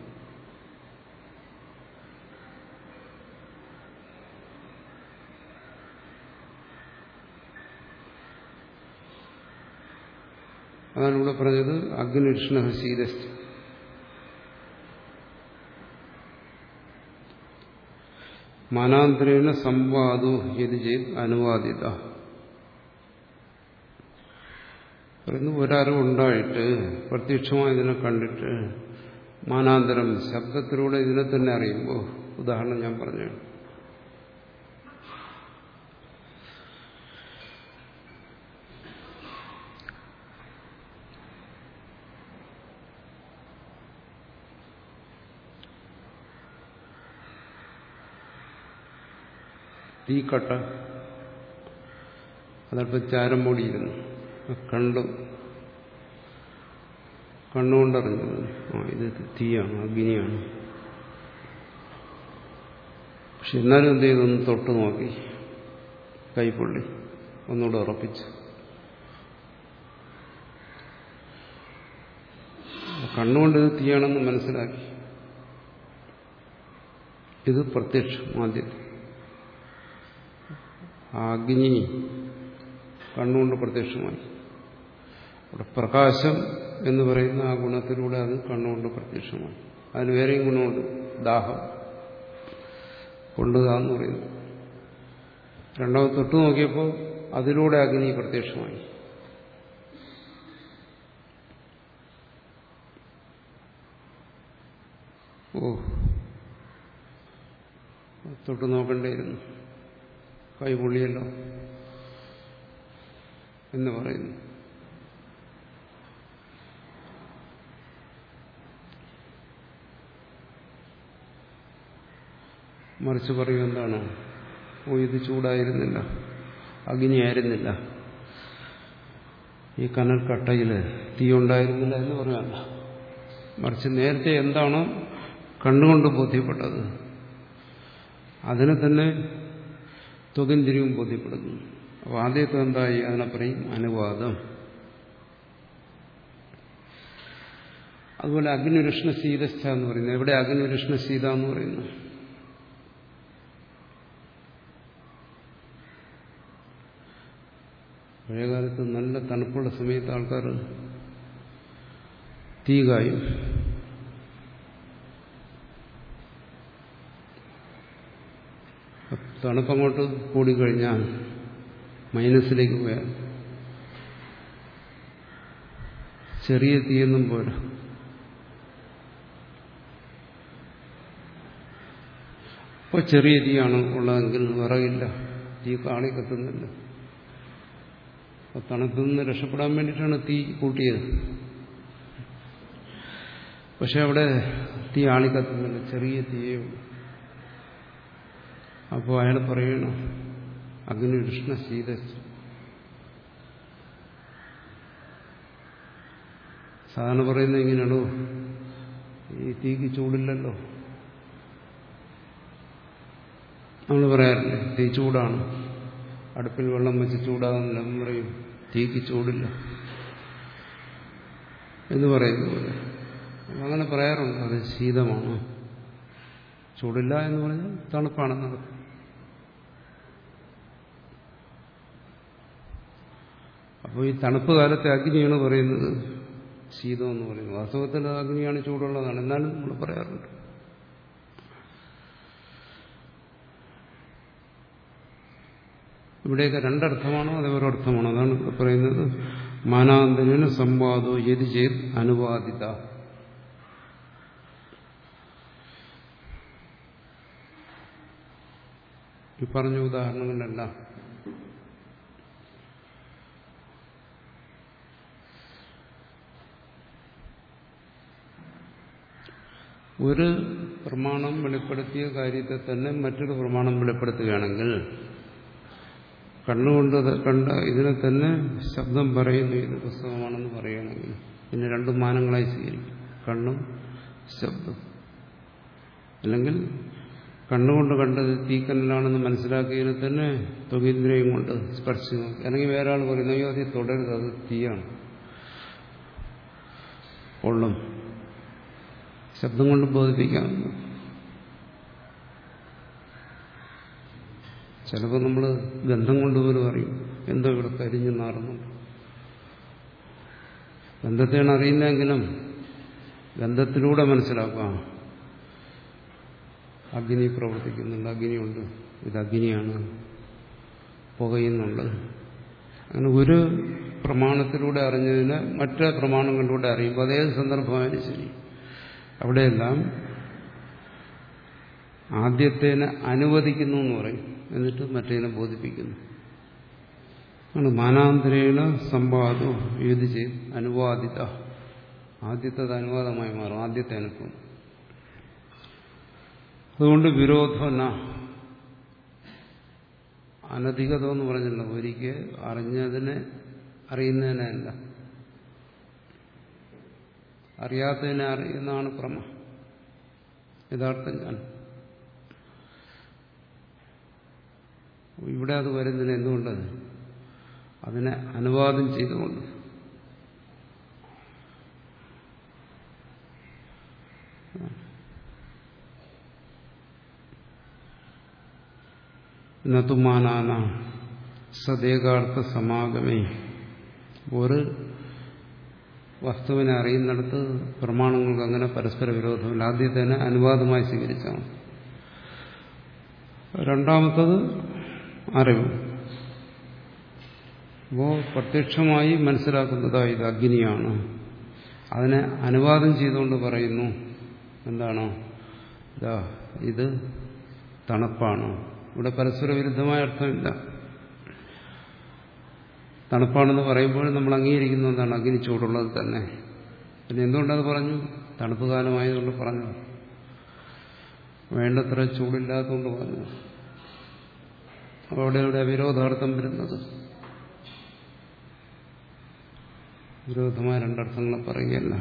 അതാണ് ഇവിടെ പറഞ്ഞത് അഗ്നിഷ്ണ ശീലസ്ഥ മാനാന്തരേണ സംവാദോ യതി ചെയ്ത് അനുവാദിത പറയുന്നു ഒരറിവുണ്ടായിട്ട് പ്രത്യക്ഷമായി ഇതിനെ കണ്ടിട്ട് മാനാന്തരം ശബ്ദത്തിലൂടെ ഇതിനെ തന്നെ അറിയുമ്പോൾ ഉദാഹരണം ഞാൻ പറഞ്ഞു തീക്കട്ട അതല്പം ചാരം മൂടിയിരുന്നു കണ്ടു കണ്ണുകൊണ്ടറിഞ്ഞത് ആ ഇത് തീയാണ് അഗ്നിയാണ് പക്ഷെ എന്നാലും എന്ത് ചെയ്തു ഒന്ന് തൊട്ട് നോക്കി കൈപ്പൊള്ളി ഒന്നുകൂടെ ഉറപ്പിച്ചു കണ്ണുകൊണ്ട് ഇത് തീയാണെന്ന് മനസ്സിലാക്കി ഇത് പ്രത്യക്ഷം ആദ്യത്തെ ആ അഗ്നി കണ്ണുകൊണ്ട് പ്രത്യക്ഷമായി അവിടെ പ്രകാശം എന്ന് പറയുന്ന ആ ഗുണത്തിലൂടെ അത് കണ്ണുകൊണ്ട് പ്രത്യക്ഷമായി അതിന് വേറെയും ഗുണമുണ്ട് ദാഹം കൊണ്ടുതാന്ന് പറയുന്നു രണ്ടാമത് തൊട്ടു നോക്കിയപ്പോൾ അതിലൂടെ അഗ്നി പ്രത്യക്ഷമായി ഓ തൊട്ടു നോക്കണ്ടേയിരുന്നു കൈ പൊള്ളിയല്ലോ എന്ന് പറയുന്നു മറിച്ച് പറയും എന്താണ് ഓ ഇത് ചൂടായിരുന്നില്ല അഗ്നിയായിരുന്നില്ല ഈ കനൽ കട്ടയിൽ തീ ഉണ്ടായിരുന്നില്ല എന്ന് പറയാമല്ല മറിച്ച് നേരത്തെ എന്താണോ കണ്ണുകൊണ്ട് ബോധ്യപ്പെട്ടത് അതിനെ തന്നെ തുകന്തിരിവും ബോധ്യപ്പെടുന്നു അപ്പോൾ ആദ്യത്തെ എന്തായി അതിനെ പറയും അനുവാദം അതുപോലെ അഗ്നിരുഷ്ണ ശീതസ്ഥ എന്ന് പറയുന്നത് എവിടെ അഗ്നിരുഷ്ണ ശീത എന്ന് പറയുന്നു പഴയകാലത്ത് നല്ല തണുപ്പുള്ള സമയത്ത് ആൾക്കാർ തീ കായും തണുപ്പങ്ങോട്ട് കൂടിക്കഴിഞ്ഞാൽ മൈനസിലേക്ക് പോയാൽ ചെറിയ തീയൊന്നും പോരാ ഇപ്പോൾ ചെറിയ തീയാണ് ഉള്ളതെങ്കിൽ വിറകില്ല തീ കാളി കത്തുന്നില്ല അപ്പൊ തണുപ്പിൽ നിന്ന് രക്ഷപ്പെടാൻ വേണ്ടിയിട്ടാണ് തീ കൂട്ടിയത് പക്ഷെ അവിടെ തീ ആളി കത്തുന്നില്ല ചെറിയ തീയേ ഉള്ളൂ അപ്പോൾ അയാൾ പറയണം അഗ്നി കൃഷ്ണ ശീത സാധാരണ പറയുന്നത് ഇങ്ങനെയാണോ ഈ തീക്ക് ചൂടില്ലല്ലോ നമ്മൾ പറയാറില്ലേ തീ ചൂടാണ് അടുപ്പിൽ വെള്ളം വെച്ച് ചൂടാകുന്നില്ല എന്ന് പറയും തീക്ക് ചൂടില്ല എന്ന് പറയുന്ന പോലെ അങ്ങനെ പറയാറുണ്ട് അത് ശീതമാണ് ചൂടില്ല എന്ന് പറഞ്ഞാൽ തണുപ്പാണെന്നത് അപ്പോൾ ഈ തണുപ്പ് കാലത്തെ അഗ്നിയാണ് പറയുന്നത് ശീതം എന്ന് പറയുന്നത് വാസ്തവത്തിൽ അഗ്നിയാണ് ചൂടുള്ളതാണ് എന്നാലും നമ്മൾ പറയാറുണ്ട് ഇവിടെയൊക്കെ രണ്ടർത്ഥമാണോ അതേ ഒരർത്ഥമാണോ അതാണ് ഇവിടെ പറയുന്നത് മാനാന്തരന് സംവാദോ യതി ചേത് അനുവാദിത ഈ പറഞ്ഞ ഉദാഹരണങ്ങളിലെല്ലാം ഒരു പ്രമാണം വെളിപ്പെടുത്തിയ കാര്യത്തെ തന്നെ മറ്റൊരു പ്രമാണം വെളിപ്പെടുത്തുകയാണെങ്കിൽ കണ്ണുകൊണ്ട് കണ്ട ഇതിനെ തന്നെ ശബ്ദം പറയുന്നു ഇത് പുസ്തകമാണെന്ന് പറയുകയാണെങ്കിൽ പിന്നെ രണ്ട് മാനങ്ങളായി സ്വീകരിക്കും കണ്ണും ശബ്ദം അല്ലെങ്കിൽ കണ്ണുകൊണ്ട് കണ്ടത് തീക്കനലാണെന്ന് മനസ്സിലാക്കിയതിനെ തന്നെ തൊകീന്ദ്രിയം കൊണ്ട് സ്പർശിച്ചു നോക്കി അല്ലെങ്കിൽ വേറെ ആൾ പറയുന്നു അയ്യോ അത് തുടരുത് അത് തീയാണ് പൊള്ളും ശബ്ദം കൊണ്ട് ബോധിപ്പിക്കാമെന്ന് ചിലപ്പോൾ നമ്മൾ ഗന്ധം കൊണ്ട് പോലും അറിയും എന്തോ ഇവിടെ കരിഞ്ഞു നാറുന്നുണ്ട് ഗന്ധത്തെയാണ് അറിയുന്നതെങ്കിലും ഗന്ധത്തിലൂടെ മനസ്സിലാക്കാം അഗ്നി പ്രവർത്തിക്കുന്നുണ്ട് അഗ്നിയുണ്ട് ഇത് അഗ്നിയാണ് പുകയുന്നുണ്ട് അങ്ങനെ ഒരു പ്രമാണത്തിലൂടെ അറിഞ്ഞതിന് മറ്റേ പ്രമാണം കണ്ടുകൂടെ അറിയുമ്പോൾ അതേ സന്ദർഭമായാലും ശരി അവിടെയെല്ലാം ആദ്യത്തേനെ അനുവദിക്കുന്നു എന്ന് പറയും എന്നിട്ട് മറ്റേനെ ബോധിപ്പിക്കുന്നു ആണ് മാനാന്തരേണ സംവാദം ഏത് ചെയ്ത് അനുവാദിത ആദ്യത്തത് അനുവാദമായി മാറും ആദ്യത്തെ അനുഭവം അതുകൊണ്ട് വിരോധന അനധികതം എന്ന് പറഞ്ഞില്ല ഒരിക്കൽ അറിഞ്ഞതിനെ അറിയുന്നതിനല്ല അറിയാത്തതിനെ അറിയുന്നതാണ് ക്രമ യഥാർത്ഥം ഞാൻ ഇവിടെ അത് വരുന്നതിന് എന്തുകൊണ്ട് അതിനെ അനുവാദം ചെയ്തുകൊണ്ട് നതുമാനാന സദേകാർത്ഥ സമാഗമേ ഒരു വസ്തുവിനെ അറിയുന്നിടത്ത് പ്രമാണങ്ങൾക്ക് അങ്ങനെ പരസ്പര വിരോധമില്ല ആദ്യത്തേനെ അനുവാദമായി സ്വീകരിച്ചാണ് രണ്ടാമത്തത് അറിവ് അപ്പോൾ പ്രത്യക്ഷമായി മനസ്സിലാക്കുന്നതാ ഇത് അഗ്നിയാണ് അതിനെ അനുവാദം ചെയ്തുകൊണ്ട് പറയുന്നു എന്താണ് ഇതാ ഇത് തണുപ്പാണ് ഇവിടെ പരസ്പര വിരുദ്ധമായ അർത്ഥമില്ല തണുപ്പാണെന്ന് പറയുമ്പോൾ നമ്മൾ അംഗീകരിക്കുന്ന എന്താണ് അഗ്നി ചൂടുള്ളത് തന്നെ പിന്നെ എന്തുകൊണ്ടത് പറഞ്ഞു തണുപ്പ് കാലമായതുകൊണ്ട് പറഞ്ഞു വേണ്ടത്ര ചൂടില്ലാത്തതുകൊണ്ട് പറഞ്ഞു അവിടെ ഇവിടെ വിരോധാർത്ഥം വരുന്നത് വിരോധമായ രണ്ടർത്ഥങ്ങൾ പറയുകയല്ല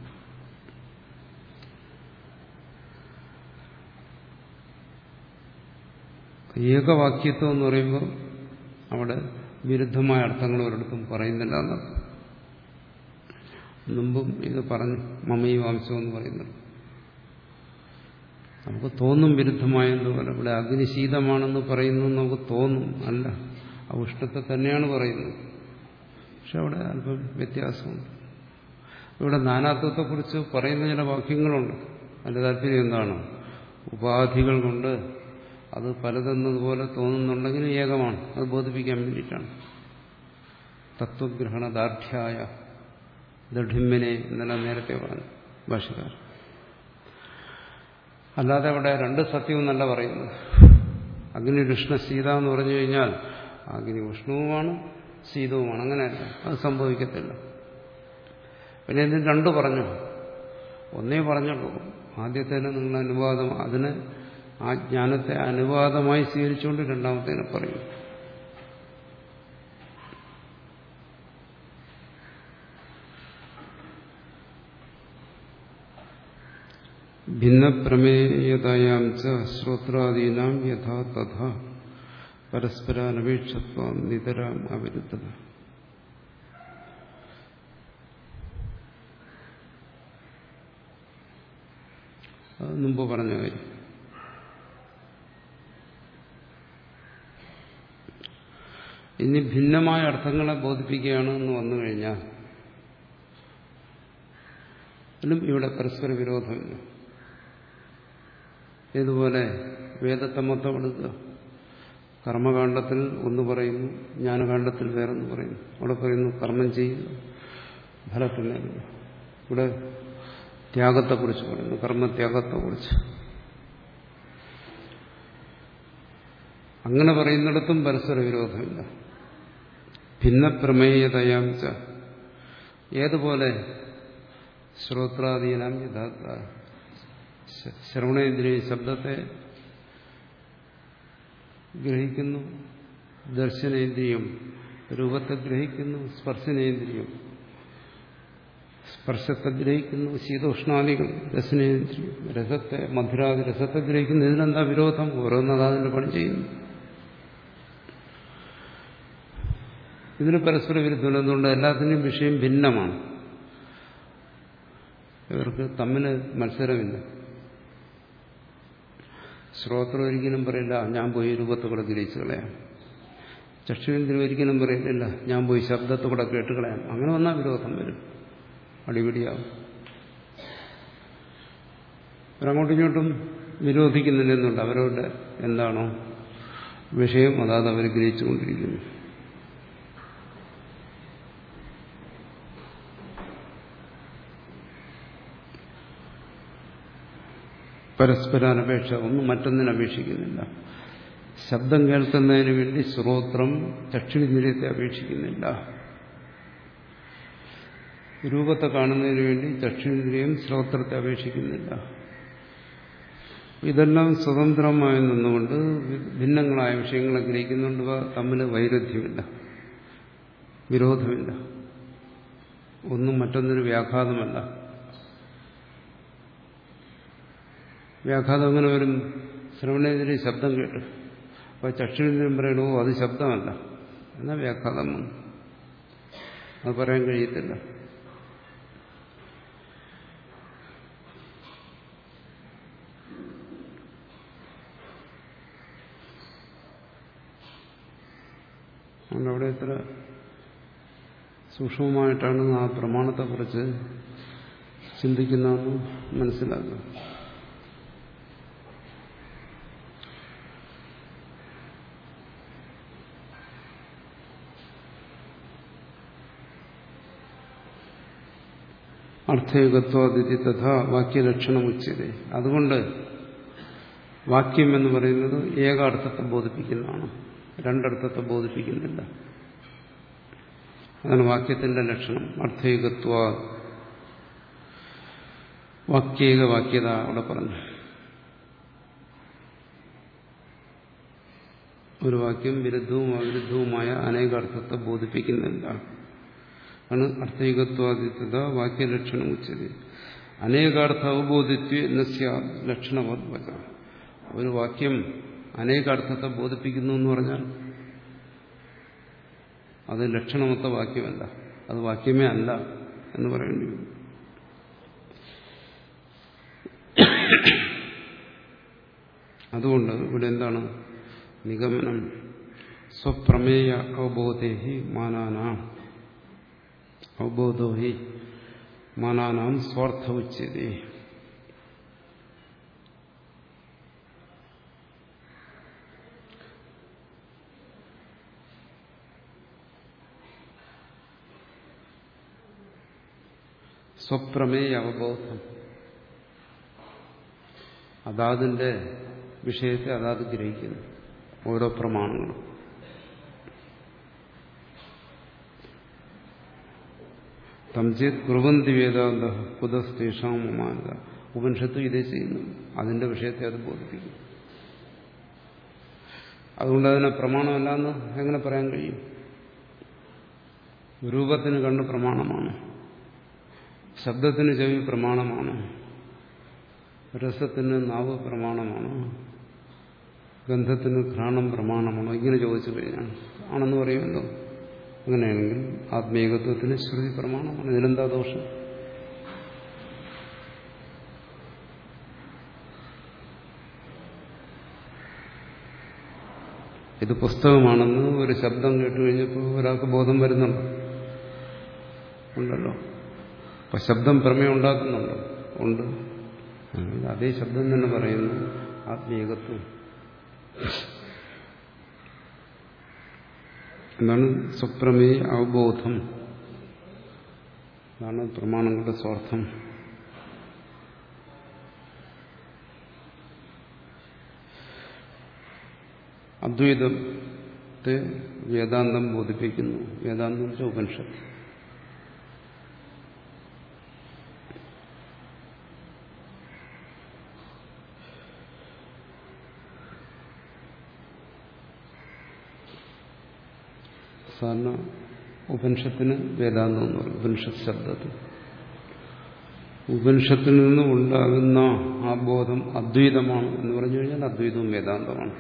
ഏകവാക്യത്വം എന്ന് പറയുമ്പോൾ അവിടെ വിരുദ്ധമായ അർത്ഥങ്ങൾ ഒരിടത്തും പറയുന്നില്ല എന്നർത്ഥം മുമ്പും ഇത് പറഞ്ഞു മമയി വാംശം എന്ന് പറയുന്നത് നമുക്ക് തോന്നും വിരുദ്ധമായതുപോലെ ഇവിടെ അഗ്നി ശീതമാണെന്ന് പറയുന്നു നമുക്ക് തോന്നും അല്ല ആ ഉഷ്ണത്തെ തന്നെയാണ് പറയുന്നത് പക്ഷെ അവിടെ അല്പം വ്യത്യാസമുണ്ട് ഇവിടെ നാനാത്വത്തെക്കുറിച്ച് പറയുന്ന ചില വാക്യങ്ങളുണ്ട് അതിന്റെ താല്പര്യം എന്താണ് ഉപാധികൾ കൊണ്ട് അത് പലതെന്നതുപോലെ തോന്നുന്നുണ്ടെങ്കിൽ ഏകമാണ് അത് ബോധിപ്പിക്കാൻ വേണ്ടിയിട്ടാണ് തത്വഗ്രഹണദാർഢ്യായ ദൃഢിമ്മിനെ ഇന്നലെ നേരത്തെ പറഞ്ഞു ഭാഷകാർ അല്ലാതെ അവിടെ രണ്ട് സത്യവും നല്ല പറയുന്നത് അഗ്നി ഉഷ്ണ സീത എന്ന് പറഞ്ഞു കഴിഞ്ഞാൽ അഗ്നി ഉഷ്ണവുമാണ് ശീതവുമാണ് അങ്ങനെയല്ല അത് സംഭവിക്കത്തില്ല പിന്നെ ഇതിന് രണ്ടു പറഞ്ഞു ഒന്നേ പറഞ്ഞുള്ളൂ ആദ്യത്തേന് നിങ്ങൾ അനുവാദം അതിന് ആ ജ്ഞാനത്തെ അനുവാദമായി സ്വീകരിച്ചുകൊണ്ട് രണ്ടാമത്തേനെ പറയും ഭിന്നപ്രമേയതായാം ച ശ്രോത്രാദീനാം യഥാ തഥാ പരസ്പരാനപേക്ഷത്വം നിതരാം അവിരുദ്ധത അത് മുമ്പ് പറഞ്ഞ കാര്യം ഇനി ഭിന്നമായ അർത്ഥങ്ങളെ ബോധിപ്പിക്കുകയാണ് എന്ന് വന്നു കഴിഞ്ഞാൽ അതിലും ഇവിടെ പരസ്പര വിരോധമില്ല ഇതുപോലെ വേദത്തെ മൊത്തം എടുക്കുക കർമ്മകാണ്ഡത്തിൽ ഒന്ന് പറയുന്നു ജ്ഞാനകാണ്ഡത്തിൽ വേറൊന്ന് പറയുന്നു അവിടെ പറയുന്നു കർമ്മം ചെയ്യുക ഫലത്തിന് ഇവിടെ ത്യാഗത്തെക്കുറിച്ച് പറയുന്നു കർമ്മത്യാഗത്തെക്കുറിച്ച് അങ്ങനെ പറയുന്നിടത്തും പരസ്പര വിരോധമില്ല ഭിന്നപ്രമേയതയാം ച ഏതുപോലെ ശ്രോത്രാധീനം യഥാർത്ഥ ശ്രവണേന്ദ്രിയ ശബ്ദത്തെ ഗ്രഹിക്കുന്നു ദർശനേന്ദ്രിയം രൂപത്തെ ഗ്രഹിക്കുന്നു സ്പർശനേന്ദ്രിയം സ്പർശത്തെ ഗ്രഹിക്കുന്നു ശീതോഷ്ണാദികൾ രസനേന്ദ്രിയം രസത്തെ മധുരാദി രസത്തെ ഗ്രഹിക്കുന്നു ഇതിനെന്താ വിരോധം ഓരോന്നത് അതിന്റെ പണി ചെയ്യുന്നു ഇതിന് പരസ്പര വിരുദ്ധമില്ല എന്തുകൊണ്ട് എല്ലാത്തിൻ്റെയും വിഷയം ഭിന്നമാണ് ഇവർക്ക് തമ്മിൽ മത്സരമില്ല ശ്രോത്രം ഒരിക്കലും പറയില്ല ഞാൻ പോയി രൂപത്തെ കൂടെ ഗ്രഹിച്ചു കളയാം ചക്ഷുരേന്ദ്രൻ ഒരിക്കലും പറയില്ല ഞാൻ പോയി ശബ്ദത്തെ കൂടെ കേട്ട് കളയാം അങ്ങനെ വന്നാൽ വിരോധം വരും അടിപിടിയാവും അവരങ്ങോട്ടും ഇങ്ങോട്ടും വിരോധിക്കുന്നില്ലെന്നുണ്ട് അവരവരുടെ എന്താണോ വിഷയം അതാത് അവർ ഗ്രഹിച്ചുകൊണ്ടിരിക്കുന്നു പരസ്പരാനപേക്ഷ ഒന്നും മറ്റൊന്നിനെ അപേക്ഷിക്കുന്നില്ല ശബ്ദം കേൾക്കുന്നതിന് വേണ്ടി ശ്രോത്രം ചക്ഷുവിന്ദ്രിയത്തെ അപേക്ഷിക്കുന്നില്ല രൂപത്തെ കാണുന്നതിന് വേണ്ടി ചക്ഷുന്ദ്രിയം ശ്രോത്രത്തെ അപേക്ഷിക്കുന്നില്ല ഇതെല്ലാം സ്വതന്ത്രമായി നിന്നുകൊണ്ട് ഭിന്നങ്ങളായ വിഷയങ്ങളെ ഗ്രഹിക്കുന്നുണ്ട് തമ്മിൽ വൈരുദ്ധ്യമില്ല വിരോധമില്ല ഒന്നും മറ്റൊന്നിന് വ്യാഘാതമല്ല വ്യാഘാതം അങ്ങനെ വരും ശ്രവണേന്ദ്രിയ ശബ്ദം കേട്ട് അപ്പോൾ ചക്ഷുരേന്ദ്രിയം പറയണോ അത് ശബ്ദമല്ല എന്നാൽ വ്യാഘാതം വന്നു അത് പറയാൻ കഴിയത്തില്ല അതുകൊണ്ട് അവിടെ എത്ര സൂക്ഷ്മമായിട്ടാണ് ആ പ്രമാണത്തെക്കുറിച്ച് ചിന്തിക്കുന്നതെന്ന് മനസ്സിലാക്കുക അർത്ഥയുഗത്വാദിതി തഥാ വാക്യലക്ഷണം ഉച്ചത് അതുകൊണ്ട് വാക്യം എന്ന് പറയുന്നത് ഏകാർത്ഥത്തെ ബോധിപ്പിക്കുന്നതാണ് രണ്ടർത്ഥത്തെ ബോധിപ്പിക്കുന്നില്ല അതാണ് വാക്യത്തിന്റെ ലക്ഷണം അർത്ഥയുഗത്വ വാക്യേക വാക്യത അവിടെ പറഞ്ഞു ഒരു വാക്യം വിരുദ്ധവും അവിരുദ്ധവുമായ അനേകാർത്ഥത്തെ ബോധിപ്പിക്കുന്നില്ല ആണ് അർത്ഥയുഗത്വാദിത്യത വാക്യലക്ഷണം ഉച്ചത് അനേകാർത്ഥ അവബോധിത്വ നസ്യ ലക്ഷണവദ്വച ഒരു വാക്യം അനേകാർത്ഥത്തെ ബോധിപ്പിക്കുന്നു എന്ന് പറഞ്ഞാൽ അത് ലക്ഷണമൊത്ത വാക്യമല്ല അത് വാക്യമേ അല്ല എന്ന് പറയേണ്ടി വരും അതുകൊണ്ട് ഇവിടെ എന്താണ് നിഗമനം സ്വപ്രമേയ അവബോധേഹി മാനാനാം അവബോധോ ഹി മാനാനാം സ്വാർത്ഥ ഉച്ചതി സ്വപ്രമേയ അവബോധം അതാതിന്റെ വിഷയത്തെ അതാത് ഗ്രഹിക്കുന്നു ഓരോ പ്രമാണങ്ങളും തംചേത് കുറുവന്തി വേദാന്ത കുതസ്തേഷാമാനത ഉപനിഷത്തും ഇതേ ചെയ്യുന്നു അതിന്റെ വിഷയത്തെ അത് ബോധിപ്പിക്കും അതുകൊണ്ട് അതിനെ പ്രമാണമല്ലാന്ന് എങ്ങനെ പറയാൻ കഴിയും രൂപത്തിന് കണ്ണ് പ്രമാണമാണ് ശബ്ദത്തിന് ചെവി പ്രമാണമാണ് രസത്തിന് നാവ് പ്രമാണമാണ് ഗന്ധത്തിന് ഘ്രാണം പ്രമാണമാണോ ഇങ്ങനെ ചോദിച്ചു കഴിഞ്ഞാൽ ആണെന്ന് പറയുമല്ലോ അങ്ങനെയാണെങ്കിൽ ആത്മീയകത്വത്തിന് ശ്രുതി പ്രമാണമാണ് ഇതിലെന്താ ദോഷം ഇത് പുസ്തകമാണെന്ന് ഒരു ശബ്ദം കേട്ട് കഴിഞ്ഞപ്പോൾ ഒരാൾക്ക് ബോധം വരുന്നുണ്ടോ ഉണ്ടല്ലോ അപ്പൊ ശബ്ദം പ്രമേയം ഉണ്ടാക്കുന്നുണ്ടോ ഉണ്ട് അതേ ശബ്ദം തന്നെ പറയുന്നു ആത്മീയകത്വം എന്താണ് സ്വപ്രമേയ അവബോധം അതാണ് പ്രമാണങ്ങളുടെ സ്വാർത്ഥം അദ്വൈതത്തെ വേദാന്തം ബോധിപ്പിക്കുന്നു വേദാന്തം വെച്ചാൽ ഉപനിഷത്ത് സാധാരണ ഉപനിഷത്തിന് വേദാന്തം എന്ന് പറയും ഉപനിഷത്ത് ശബ്ദത്തിൽ ഉപനിഷത്തിൽ നിന്ന് ഉണ്ടാകുന്ന ആ ബോധം അദ്വൈതമാണ് എന്ന് പറഞ്ഞു കഴിഞ്ഞാൽ അദ്വൈതവും വേദാന്തമാണ്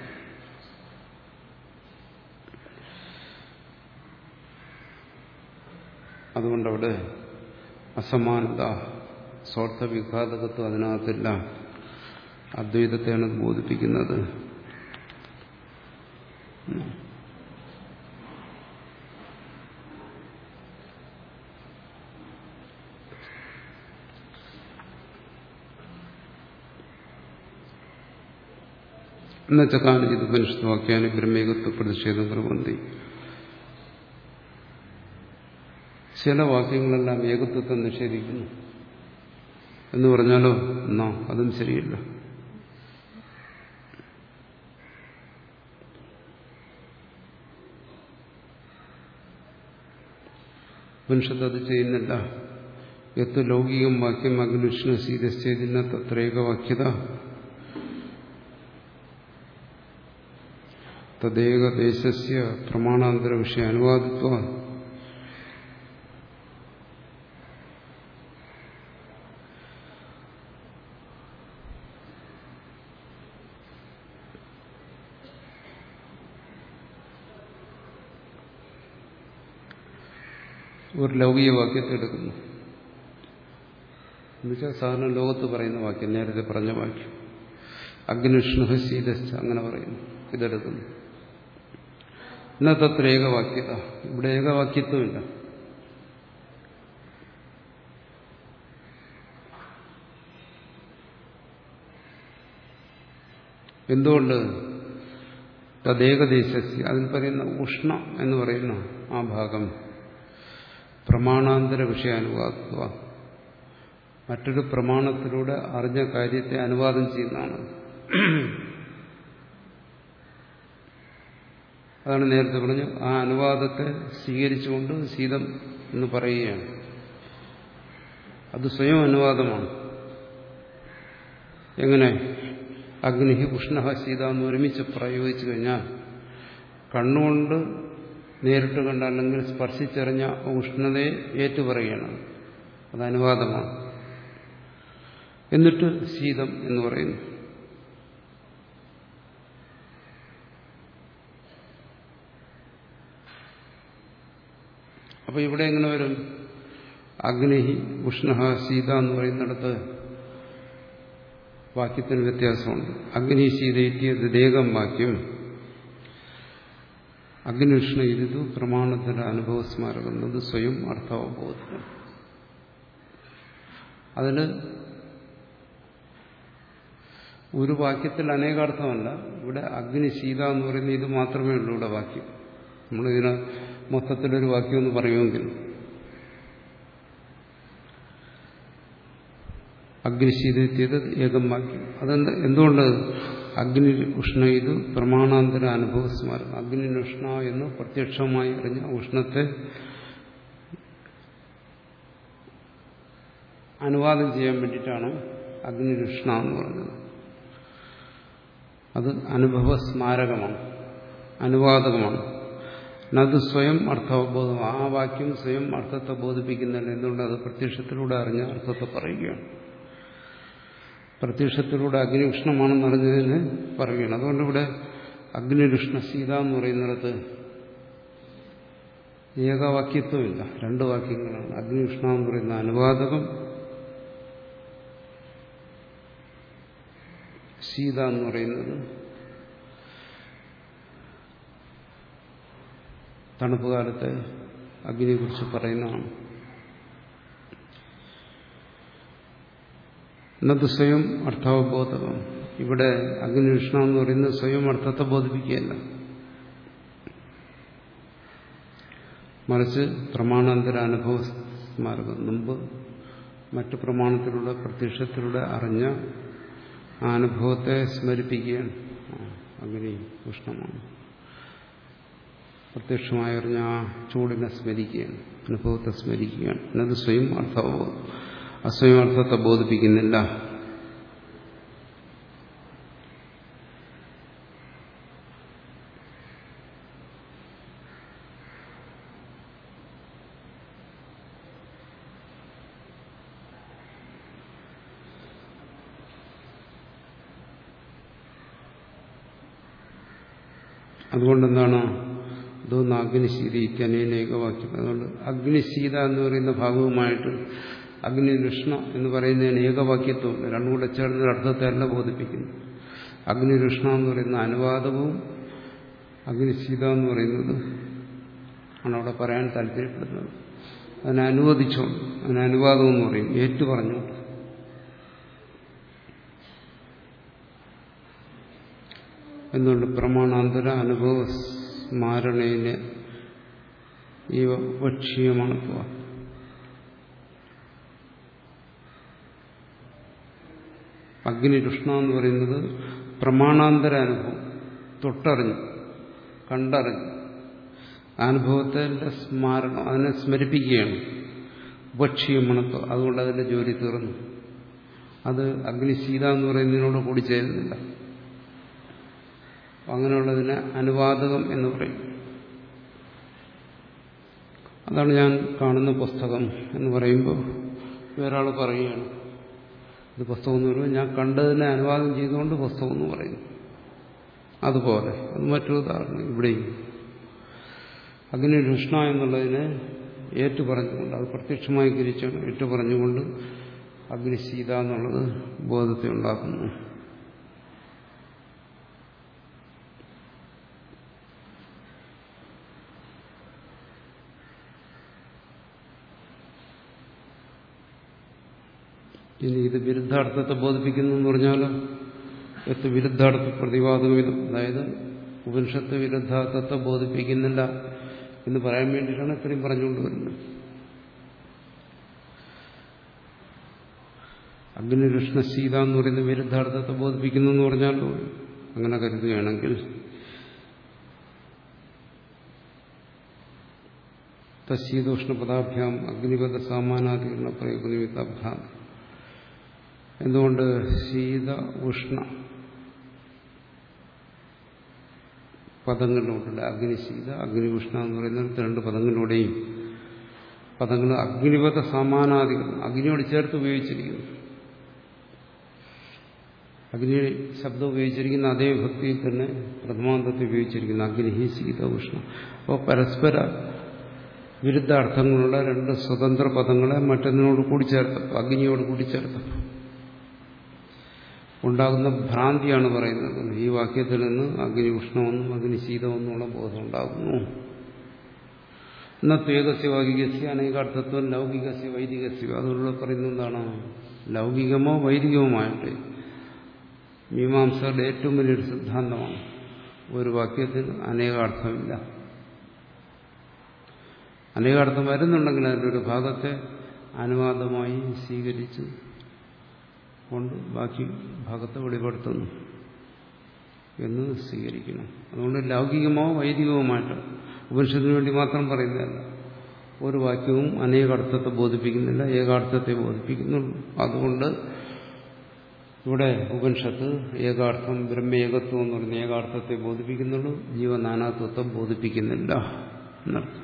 അതുകൊണ്ടവിടെ അസമാനത സ്വാർത്ഥ വിഘാതകത്വം അതിനകത്തില്ല അദ്വൈതത്തെയാണ് ബോധിപ്പിക്കുന്നത് എന്നുവെച്ചാൽ കാണിച്ചത് ഉപനിഷത്ത് വാക്യാന് ബ്രഹ്മേകത്വ പ്രതിഷേധം കുറുവന്തി ചില വാക്യങ്ങളെല്ലാം ഏകത്വത്തെ നിഷേധിക്കുന്നു എന്ന് പറഞ്ഞാലോ എന്നാ അതും ശരിയല്ല ഉപനിഷത്ത് അത് ചെയ്യുന്നില്ല എത്ത് ലൗകികം വാക്യം അഗ്നിഷ്ണു സീതശ്ചേതിന തത്രേകവാക്യത തദ്ദേകദേശസ്യ പ്രമാണാന്തര വിഷയ അനുവാദിത്വ ഒരു ലൗകിക വാക്യത്തെ എടുക്കുന്നു എന്നുവെച്ചാൽ സാധാരണ ലോകത്ത് പറയുന്ന വാക്യം നേരത്തെ പറഞ്ഞ വാക്യം അഗ്നിഷ്ണു ശീതശ്ച അങ്ങനെ പറയുന്നു ഇതെടുക്കുന്നു ഇന്നത്തെ ഏകവാക്യത ഇവിടെ ഏകവാക്യത്വമില്ല എന്തുകൊണ്ട് തദ്ദേകദേശസ്യ അതിൽ പറയുന്ന ഉഷ്ണ എന്ന് പറയുന്ന ആ ഭാഗം പ്രമാണാന്തര വിഷയാനുവാദത്വ മറ്റൊരു പ്രമാണത്തിലൂടെ അറിഞ്ഞ കാര്യത്തെ അനുവാദം ചെയ്യുന്നതാണ് അതാണ് നേരത്തെ പറഞ്ഞു ആ അനുവാദത്തെ സ്വീകരിച്ചുകൊണ്ട് ശീതം എന്ന് പറയുകയാണ് അത് സ്വയം അനുവാദമാണ് എങ്ങനെ അഗ്നി ഉഷ്ണ ശീത എന്ന് ഒരുമിച്ച് പ്രയോഗിച്ചു കഴിഞ്ഞാൽ കണ്ണുകൊണ്ട് നേരിട്ട് കണ്ട അല്ലെങ്കിൽ സ്പർശിച്ചറിഞ്ഞ ഉഷ്ണതയെ ഏറ്റുപറയുകയാണ് അത് അനുവാദമാണ് എന്നിട്ട് ശീതം എന്ന് പറയുന്നു അപ്പൊ ഇവിടെ എങ്ങനെ വരും അഗ്നി ഉഷ്ണ ശീത എന്ന് പറയുന്നിടത്ത് വാക്യത്തിന് വ്യത്യാസമുണ്ട് അഗ്നി ശീതയെത്തിയത് ദേഹം വാക്യം അഗ്നിഷ്ണ ഇരുതു പ്രമാണത്തിന്റെ അനുഭവ സ്മാരകം എന്നത് സ്വയം അർത്ഥാവബോധം അതിന് ഒരു വാക്യത്തിൽ അനേകാർത്ഥമല്ല ഇവിടെ അഗ്നി സീത എന്ന് പറയുന്ന ഇത് മാത്രമേ ഉള്ളൂ ഇവിടെ വാക്യം നമ്മളിതിന് മൊത്തത്തിലൊരു വാക്യം എന്ന് പറയുമെങ്കിൽ അഗ്നിശീതെത്തിയത് ഏകം വാക്യം അതെന്ത് എന്തുകൊണ്ട് അഗ്നി ഉഷ്ണ ഇത് പ്രമാണാന്തര അനുഭവ സ്മാരം അഗ്നി ഉഷ്ണ എന്ന് പ്രത്യക്ഷമായി അറിഞ്ഞ ഉഷ്ണത്തെ അനുവാദം ചെയ്യാൻ വേണ്ടിയിട്ടാണ് അഗ്നി ഉഷ്ണ എന്ന് പറഞ്ഞത് അത് അനുഭവ സ്മാരകമാണ് അനുവാദകമാണ് അത് സ്വയം അർത്ഥാവബോധം ആ വാക്യം സ്വയം അർത്ഥത്തെ ബോധിപ്പിക്കുന്നില്ല എന്തുകൊണ്ട് അത് പ്രത്യക്ഷത്തിലൂടെ അറിഞ്ഞ അർത്ഥത്തെ പറയുകയാണ് പ്രത്യക്ഷത്തിലൂടെ അഗ്നി ഉഷ്ണമാണെന്ന് അറിഞ്ഞതിന് പറയുകയാണ് അതുകൊണ്ട് ഇവിടെ അഗ്നിരുഷ്ണ സീത എന്ന് പറയുന്നിടത്ത് ഏകവാക്യത്വമില്ല രണ്ട് വാക്യങ്ങളാണ് അഗ്നി ഉഷ്ണ എന്ന് പറയുന്ന അനുവാദകം സീത എന്ന് പറയുന്നത് തണുപ്പ് കാലത്തെ അഗ്നിയെക്കുറിച്ച് പറയുന്നതാണ് എന്നത് സ്വയം അർത്ഥാവബോധകം ഇവിടെ അഗ്നികൃഷ്ണ എന്ന് പറയുന്നത് സ്വയം അർത്ഥത്തെ ബോധിപ്പിക്കുകയല്ല മറിച്ച് പ്രമാണാന്തര അനുഭവ സ്മാരകം മുമ്പ് മറ്റു പ്രമാണത്തിലൂടെ പ്രത്യക്ഷത്തിലൂടെ അറിഞ്ഞ ആ അനുഭവത്തെ സ്മരിപ്പിക്കുകയാണ് അഗ്നി ഉഷ്ണമാണ് പ്രത്യക്ഷമായി അറിഞ്ഞ ആ ചൂടിനെ സ്മരിക്കുകയാണ് അനുഭവത്തെ സ്മരിക്കുകയാണ് എന്നത് സ്വയം അർത്ഥാവബോധം അസ്വയം അർത്ഥത്തെ ബോധിപ്പിക്കുന്നില്ല അതുകൊണ്ടെന്താണ് ഇതൊന്ന് അഗ്നിശീത ഇത്യനേകവാക്യം അതുകൊണ്ട് അഗ്നിശീത എന്ന് പറയുന്ന ഭാഗവുമായിട്ട് അഗ്നിരുഷ്ണ എന്ന് പറയുന്നതിന് ഏകവാക്യത്വമില്ല രണ്ടും കൂടെ ചേർന്ന അർത്ഥത്തെ അല്ല ബോധിപ്പിക്കുന്നു അഗ്നിരുഷ്ണ എന്ന് പറയുന്ന അനുവാദവും അഗ്നിശീത എന്ന് പറയുന്നത് ആണ് അവിടെ പറയാൻ താല്പര്യപ്പെടുന്നത് അതിനെ അനുവദിച്ചോണ്ട് അതിന് അനുവാദം എന്ന് പറയും ഏറ്റു പറഞ്ഞോണ്ട് എന്തുകൊണ്ട് പ്രമാണാന്തര അനുഭവ സ്മാരണയിലെ ഈ വക്ഷ്യമാണ് അഗ്നിരുഷ്ണ എന്ന് പറയുന്നത് പ്രമാണാന്തര അനുഭവം തൊട്ടറിഞ്ഞു കണ്ടറിഞ്ഞു അനുഭവത്തിന്റെ സ്മാരണം അതിനെ സ്മരിപ്പിക്കുകയാണ് ഉപക്ഷീയമണത്വം അതുകൊണ്ട് അതിന്റെ ജോലി തീർന്നു അത് അഗ്നിശീത എന്ന് പറയുന്നതിനോട് കൂടി ചേരുന്നില്ല അങ്ങനെയുള്ളതിനെ അനുവാദകം എന്ന് പറയും അതാണ് ഞാൻ കാണുന്ന പുസ്തകം എന്ന് പറയുമ്പോൾ വേറൊരാൾ പറയുകയാണ് ഇത് പുസ്തകം എന്ന് പറയുമ്പോൾ ഞാൻ കണ്ടതിനെ അനുവാദം ചെയ്തുകൊണ്ട് പുസ്തകം എന്ന് പറയുന്നു അതുപോലെ അത് മറ്റൊരു ഉദാഹരണം ഇവിടെയും അഗ്നിരുഷ്ണ എന്നുള്ളതിനെ ഏറ്റു പറഞ്ഞുകൊണ്ട് അത് പ്രത്യക്ഷമായി ഗ്രഹിച്ചാണ് ഏറ്റു പറഞ്ഞുകൊണ്ട് അഗ്നിശീത എന്നുള്ളത് ബോധത്തെ ഉണ്ടാക്കുന്നു ഇനി ഇത് വിരുദ്ധാർത്ഥത്തെ ബോധിപ്പിക്കുന്നു എന്ന് പറഞ്ഞാൽ എത്ത് വിരുദ്ധാർത്ഥ പ്രതിപാദകമിതം അതായത് ഉപനിഷത്ത് വിരുദ്ധാർത്ഥത്തെ ബോധിപ്പിക്കുന്നില്ല എന്ന് പറയാൻ വേണ്ടിയിട്ടാണ് ഇത്രയും പറഞ്ഞുകൊണ്ട് വരുന്നത് അഗ്നികൃഷ്ണ സീത എന്ന് പറയുന്ന വിരുദ്ധാർത്ഥത്തെ ബോധിപ്പിക്കുന്നു എന്ന് പറഞ്ഞാൽ അങ്ങനെ കരുതുകയാണെങ്കിൽ തശീതോഷ്ണ പദാഭ്യാം അഗ്നിപദ സാമാനാധികരണ പ്രയോഗനിമിത്താഭ്യാം എന്തുകൊണ്ട് ശീത ഉഷ്ണ പദങ്ങളിലൂടെ അഗ്നിശീത അഗ്നി ഉഷ്ണ എന്ന് പറയുന്ന രണ്ട് പദങ്ങളിലൂടെയും പദങ്ങൾ അഗ്നിപഥ സമാനാധികം അഗ്നിയോട് ചേർത്ത് ഉപയോഗിച്ചിരിക്കുന്നു അഗ്നി ശബ്ദം ഉപയോഗിച്ചിരിക്കുന്ന അതേ ഭക്തിയിൽ തന്നെ പ്രഥമാന്തത്തെ ഉപയോഗിച്ചിരിക്കുന്നു അഗ്നി ശീത ഉഷ്ണ അപ്പോൾ പരസ്പര വിരുദ്ധ അർത്ഥങ്ങളുള്ള രണ്ട് സ്വതന്ത്ര പദങ്ങളെ മറ്റൊന്നിനോട് കൂടി ചേർത്തപ്പോൾ അഗ്നിയോട് കൂടി ചേർത്തപ്പോൾ ഉണ്ടാകുന്ന ഭ്രാന്തിയാണ് പറയുന്നത് ഈ വാക്യത്തിൽ നിന്ന് അഗ്നി ഉഷ്ണമെന്നും അഗ്നി ശീതമെന്നുള്ള ബോധം ഉണ്ടാകുന്നു എന്നാൽ ത്വേകസ്യ വൈദികസ്യ അനേകാർത്ഥത്വം ലൗകികസ്യ വൈദികസ്യ അതുകൊണ്ട് പറയുന്നത് എന്താണ് ലൗകികമോ വൈദികവുമായിട്ട് മീമാംസകളുടെ ഏറ്റവും വലിയൊരു സിദ്ധാന്തമാണ് ഒരു വാക്യത്തിൽ അനേകാർത്ഥമില്ല അനേകാർത്ഥം വരുന്നുണ്ടെങ്കിൽ അതിൻ്റെ ഒരു ഭാഗത്തെ അനുവാദമായി സ്വീകരിച്ച് കൊണ്ട് ബാക്കി ഭാഗത്തെ വെളിപ്പെടുത്തുന്നു എന്ന് സ്വീകരിക്കണം അതുകൊണ്ട് ലൗകികമോ വൈദികവുമായിട്ട് ഉപനിഷത്തിന് വേണ്ടി മാത്രം പറയുന്നതല്ല ഒരു വാക്യവും അനേകാർത്ഥത്തെ ബോധിപ്പിക്കുന്നില്ല ഏകാർത്ഥത്തെ ബോധിപ്പിക്കുന്നുള്ളൂ അതുകൊണ്ട് ഇവിടെ ഉപനിഷത്ത് ഏകാർത്ഥം ബ്രഹ്മേകത്വം എന്ന് പറയുന്ന ഏകാർത്ഥത്തെ ബോധിപ്പിക്കുന്നുള്ളൂ ജീവനാനാത്വത്തെ ബോധിപ്പിക്കുന്നില്ല എന്നർത്ഥം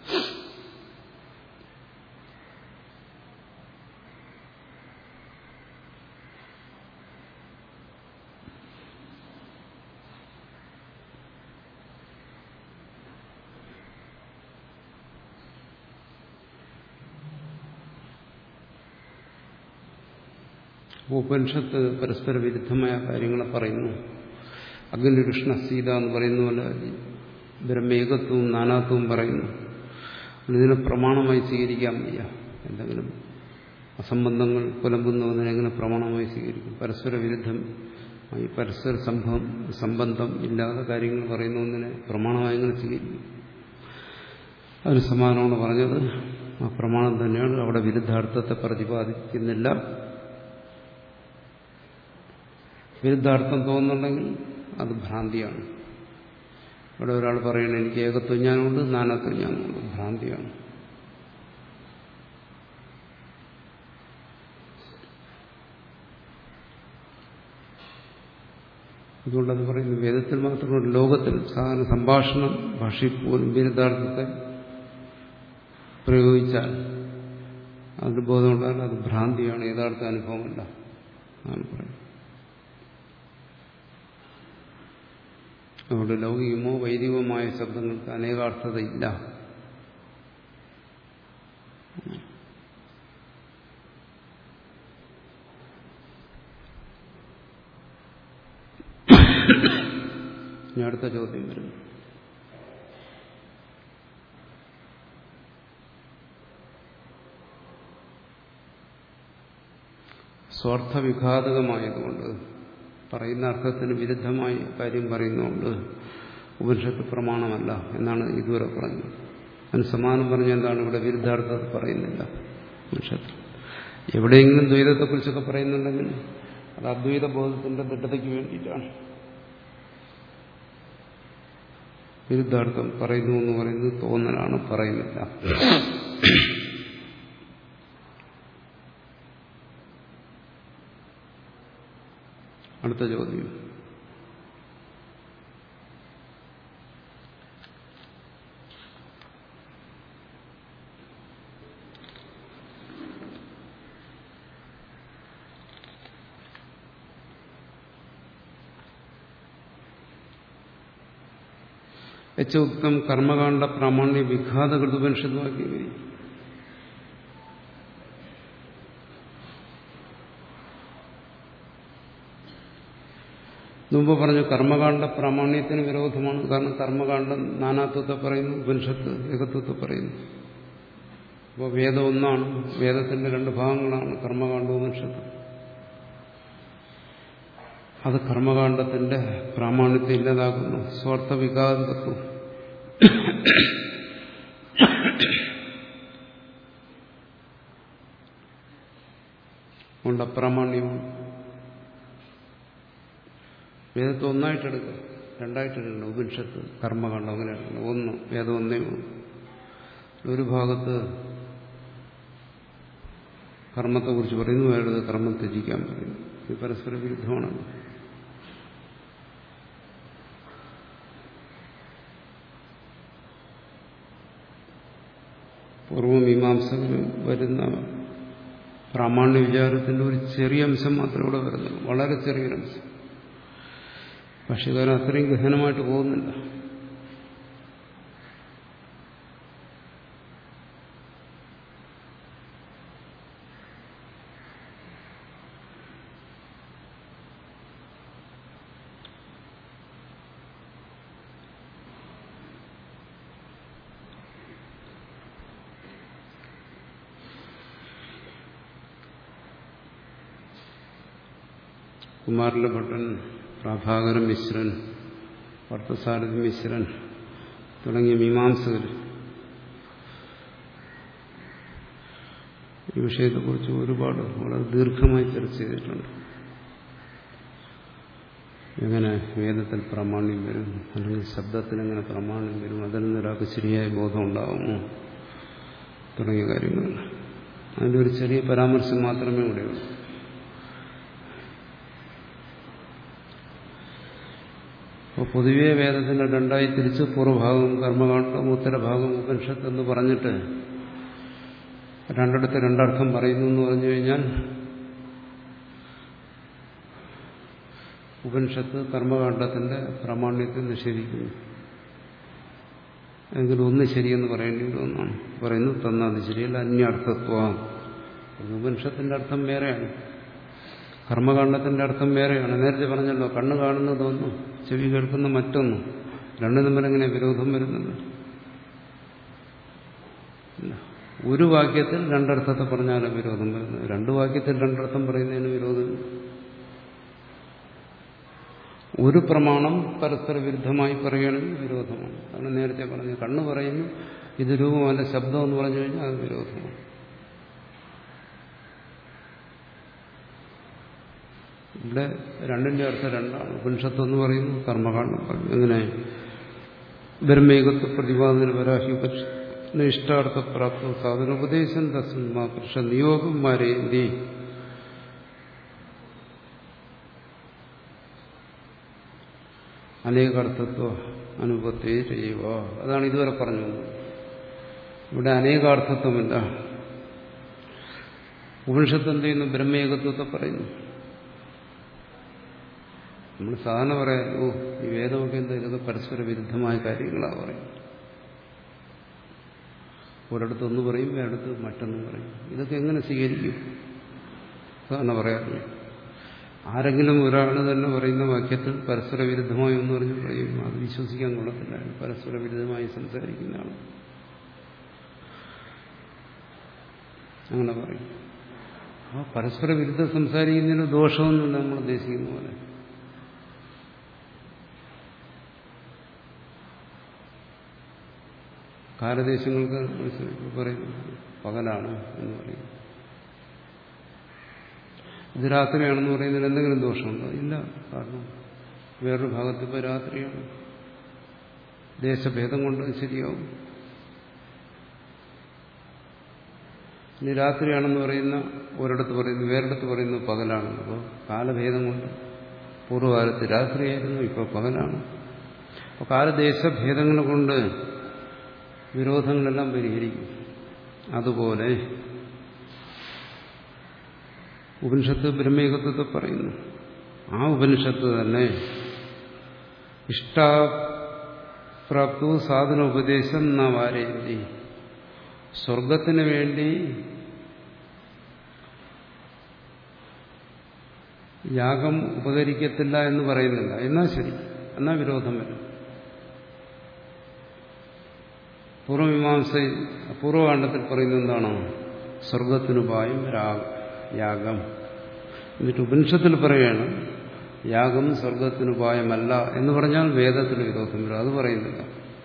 ഉപനിഷത്ത് പരസ്പര വിരുദ്ധമായ കാര്യങ്ങളെ പറയുന്നു അഗ്നികൃഷ്ണ സീത എന്ന് പറയുന്ന പോലെ ബ്രഹ്മേകത്വവും നാനാത്വവും പറയുന്നു ഇതിനെ പ്രമാണമായി സ്വീകരിക്കാൻ വയ്യ എന്തെങ്കിലും അസംബന്ധങ്ങൾ പുലമ്പുന്നതിനെ എങ്ങനെ പ്രമാണമായി സ്വീകരിക്കും പരസ്പര വിരുദ്ധം ഈ പരസ്പര സംഭവം സംബന്ധം ഇല്ലാതെ കാര്യങ്ങൾ പറയുന്ന ഒന്നിനെ പ്രമാണമായി എങ്ങനെ സ്വീകരിക്കും അതിന് സമാനമാണ് പറഞ്ഞത് ആ പ്രമാണം തന്നെയാണ് അവിടെ വിരുദ്ധാർത്ഥത്തെ പ്രതിപാദിക്കുന്നില്ല വിരുദ്ധാർത്ഥം തോന്നുന്നുണ്ടെങ്കിൽ അത് ഭ്രാന്തിയാണ് ഇവിടെ ഒരാൾ പറയണത് എനിക്ക് ഏകത്വം ജ്ഞാനമുണ്ട് നാനത്വം ജ്ഞാനമുണ്ട് ഭ്രാന്തിയാണ് അതുകൊണ്ടത് പറയുന്നു വേദത്തിൽ മാത്രമല്ല ലോകത്തിൽ സാധാരണ സംഭാഷണം ഭാഷയിൽ പോലും വിരുദ്ധാർത്ഥത്തെ പ്രയോഗിച്ചാൽ അതിന് ബോധമുണ്ടായാൽ അത് ഭ്രാന്തിയാണ് യഥാർത്ഥ അനുഭവമല്ല ആണ് പറയുന്നത് അതുകൊണ്ട് ലൗകികമോ വൈദികവുമായ ശബ്ദങ്ങൾക്ക് അനേകാർത്ഥതയില്ല ഇനി അടുത്ത ചോദ്യം വരുന്നു സ്വാർത്ഥവിഘാതകമായതുകൊണ്ട് പറയുന്ന അർത്ഥത്തിന് വിരുദ്ധമായി കാര്യം പറയുന്നുകൊണ്ട് ഉപനിഷത്ത് പ്രമാണമല്ല എന്നാണ് ഇതുവരെ പറഞ്ഞത് അതിന് സമാനം പറഞ്ഞ എന്താണ് ഇവിടെ വിരുദ്ധാർത്ഥത പറയുന്നില്ല ഉപനിഷത്ത് എവിടെയെങ്കിലും ദ്വൈതത്തെക്കുറിച്ചൊക്കെ പറയുന്നുണ്ടെങ്കിൽ അത് അദ്വൈത ബോധത്തിന്റെ ദൃഢതയ്ക്ക് വേണ്ടിയിട്ടാണ് വിരുദ്ധാർത്ഥം പറയുന്നു എന്ന് പറയുന്നത് തോന്നലാണ് പറയുന്നില്ല അടുത്ത ചോദ്യം യച്ചോക്തം കർമ്മകാണ്ഡ പ്രാമാണ്യ വിഘാതകൃതുപനിഷത്തുമാക്കി മുമ്പ് പറഞ്ഞു കർമ്മകാണ്ഡ പ്രാമാണ്യത്തിന് വിരോധമാണ് കാരണം കർമ്മകാണ്ഡം നാനാത്വത്തെ പറയുന്നു ഉപനിഷത്ത് ഏകത്വത്തെ പറയുന്നു അപ്പോൾ വേദം ഒന്നാണ് വേദത്തിന്റെ രണ്ട് ഭാഗങ്ങളാണ് കർമ്മകാണ്ഡവും ഉപനിഷത്ത് അത് കർമ്മകാണ്ഡത്തിന്റെ പ്രാമാണ്യത്തെ ഇല്ലാതാക്കുന്നു സ്വാർത്ഥ വികാസത്വം കൊണ്ട് അപ്രാമാണ്യമാണ് വേദത്തെ ഒന്നായിട്ടെടുക്കുക രണ്ടായിട്ടെടുക്കണം ഉപനിഷത്ത് കർമ്മകാണ്ഡം അങ്ങനെ എടുക്കണം ഒന്ന് വേദം ഒന്നേ ഉള്ളൂ ഒരു ഭാഗത്ത് കർമ്മത്തെക്കുറിച്ച് പറയുന്നു വേറൊരു കർമ്മം ത്യജിക്കാൻ പറയുന്നു ഇത് പരസ്പര വിരുദ്ധമാണല്ലോ പൂർവമീമാംസകൾ വരുന്ന പ്രാമാണ്യ വിചാരത്തിന്റെ ഒരു ചെറിയ അംശം മാത്രമേ ഇവിടെ വരുന്നുള്ളൂ വളരെ ചെറിയൊരംശം ഭാഷകാരൻ അത്രയും ഗഹനമായിട്ട് പോകുന്നില്ല കുമാരല ഭട്ടൻ പ്രഭാകരൻ മിശ്രൻ ഭർത്തസാരഥി മിശ്രൻ തുടങ്ങിയ മീമാംസകർ ഈ വിഷയത്തെക്കുറിച്ച് ഒരുപാട് വളരെ ദീർഘമായി ചർച്ച ചെയ്തിട്ടുണ്ട് എങ്ങനെ വേദത്തിൽ പ്രാമാണ്യം വരും അല്ലെങ്കിൽ ശബ്ദത്തിന് എങ്ങനെ പ്രാമാണ്യം വരും അതിൽ നിന്നൊരാൾക്ക് ശരിയായ ബോധം ഉണ്ടാകുമോ തുടങ്ങിയ കാര്യങ്ങൾ അതിൻ്റെ ഒരു ചെറിയ പരാമർശം മാത്രമേ ഇവിടെയുള്ളൂ അപ്പോൾ പൊതുവേ വേദത്തിനെ രണ്ടായി തിരിച്ച് പൂർവ്വഭാഗം കർമ്മകാണ്ഡം ഉത്തരഭാഗം ഉപനിഷത്ത് എന്ന് പറഞ്ഞിട്ട് രണ്ടിടത്ത് രണ്ടർത്ഥം പറയുന്നു എന്ന് പറഞ്ഞു കഴിഞ്ഞാൽ ഉപനിഷത്ത് കർമ്മകാണ്ഡത്തിന്റെ പ്രാമാണ്യത്തെ നിഷേധിക്കുന്നു എങ്കിലും ഒന്ന് ശരിയെന്ന് പറയേണ്ടി വരുമെന്നാണ് പറയുന്നു തന്നത് ശരിയല്ല അന്യർത്ഥത്വം ഉപനിഷത്തിന്റെ അർത്ഥം വേറെയാണ് കർമ്മകാണ്ഡത്തിന്റെ അർത്ഥം വേറെയാണ് നേരത്തെ പറഞ്ഞല്ലോ കണ്ണ് കാണുന്നതൊന്നും ചെവി കേൾക്കുന്ന മറ്റൊന്നും രണ്ടു തമ്മിലെങ്ങനെ വിരോധം വരുന്നത് ഒരു വാക്യത്തിൽ രണ്ടർത്ഥത്തെ പറഞ്ഞാലും വിരോധം വരുന്നത് രണ്ടു വാക്യത്തിൽ രണ്ടർത്ഥം പറയുന്നതിന് വിരോധം ഒരു പ്രമാണം പരസ്പര വിരുദ്ധമായി പറയുകയാണെങ്കിൽ വിരോധമാണ് അതാണ് നേരത്തെ പറഞ്ഞു കണ്ണ് പറയുന്നു ഇത് രൂപമല്ല ശബ്ദം എന്ന് പറഞ്ഞു കഴിഞ്ഞാൽ അത് വിരോധമാണ് ഇവിടെ രണ്ടിന്റെ അർത്ഥം രണ്ടാണ് ഉപനിഷത്ത് എന്ന് പറയുന്നു കർമ്മകാണ്ഡം പറഞ്ഞു എങ്ങനെ ബ്രഹ്മേകത്വ പ്രതിപാദന പരാഹി ഉപനിഷത്ത് ഇഷ്ടാർത്ഥ പ്രാപ്ത സാധനോപദേശം തസ്മാ പുരുഷ നിയോഗം മാരേന്തി അനേകാർത്ഥത്വ അനുപത്തേ ചെയ്യുക അതാണ് ഇതുവരെ പറഞ്ഞത് ഇവിടെ അനേകാർത്ഥത്വമില്ല ഉപനിഷത്ത് എന്ത് ചെയ്യുന്നു ബ്രഹ്മേകത്വത്തെ പറയുന്നു നമ്മൾ സാധാരണ പറയാം ഓ ഈ വേദമൊക്കെ എന്താ ഇതൊക്കെ പരസ്പര വിരുദ്ധമായ കാര്യങ്ങളാണ് പറയും ഒരിടത്തൊന്ന് പറയും വേറെടുത്ത് മറ്റൊന്ന് പറയും ഇതൊക്കെ എങ്ങനെ സ്വീകരിക്കും സാധാരണ പറയാറില്ല ആരെങ്കിലും ഒരാൾ തന്നെ പറയുന്ന വാക്യത്തിൽ പരസ്പര വിരുദ്ധമായി എന്ന് പറഞ്ഞ് പറയും അത് വിശ്വസിക്കാൻ കൊള്ളത്തില്ല പരസ്പര വിരുദ്ധമായി സംസാരിക്കുന്നതാണ് അങ്ങനെ പറയും ആ പരസ്പര വിരുദ്ധം സംസാരിക്കുന്നതിന് ദോഷമൊന്നുമില്ല നമ്മൾ ഉദ്ദേശിക്കുന്ന പോലെ കാലദേശങ്ങൾക്ക് പറയുന്നു പകലാണ് എന്ന് പറയും ഇത് രാത്രിയാണെന്ന് പറയുന്നതിൽ എന്തെങ്കിലും ദോഷമുണ്ടോ ഇല്ല കാരണം വേറൊരു ഭാഗത്ത് ഇപ്പോൾ രാത്രിയാണ് ദേശഭേദം കൊണ്ട് ശരിയാവും ഇനി രാത്രിയാണെന്ന് പറയുന്ന ഒരിടത്ത് പറയുന്നു വേറിടത്ത് പറയുന്നു പകലാണ് അപ്പോൾ കാലഭേദം കൊണ്ട് പൂർവ്വകാലത്ത് രാത്രിയായിരുന്നു ഇപ്പോൾ പകലാണ് അപ്പോൾ കാലദേശഭേദങ്ങൾ കൊണ്ട് വിരോധങ്ങളെല്ലാം പരിഹരിക്കും അതുപോലെ ഉപനിഷത്ത് ബ്രഹ്മേകത്വത്തെ പറയുന്നു ആ ഉപനിഷത്ത് തന്നെ ഇഷ്ടാപ്രാപ്തു സാധന ഉപദേശം ന വാരേന്തി സ്വർഗത്തിന് വേണ്ടി യാഗം ഉപകരിക്കത്തില്ല എന്ന് പറയുന്നില്ല എന്നാ ശരി എന്നാ വിരോധം വരും പൂർവമീമാംസ പൂർവകാണ്ഡത്തിൽ പറയുന്നത് എന്താണോ സ്വർഗത്തിനുപായം യാഗം എന്നിട്ട് ഉപനിഷത്തിൽ പറയുകയാണ് യാഗം സ്വർഗത്തിനുപായമല്ല എന്ന് പറഞ്ഞാൽ വേദത്തിന് വിരോധം വരും അത് പറയുന്നില്ല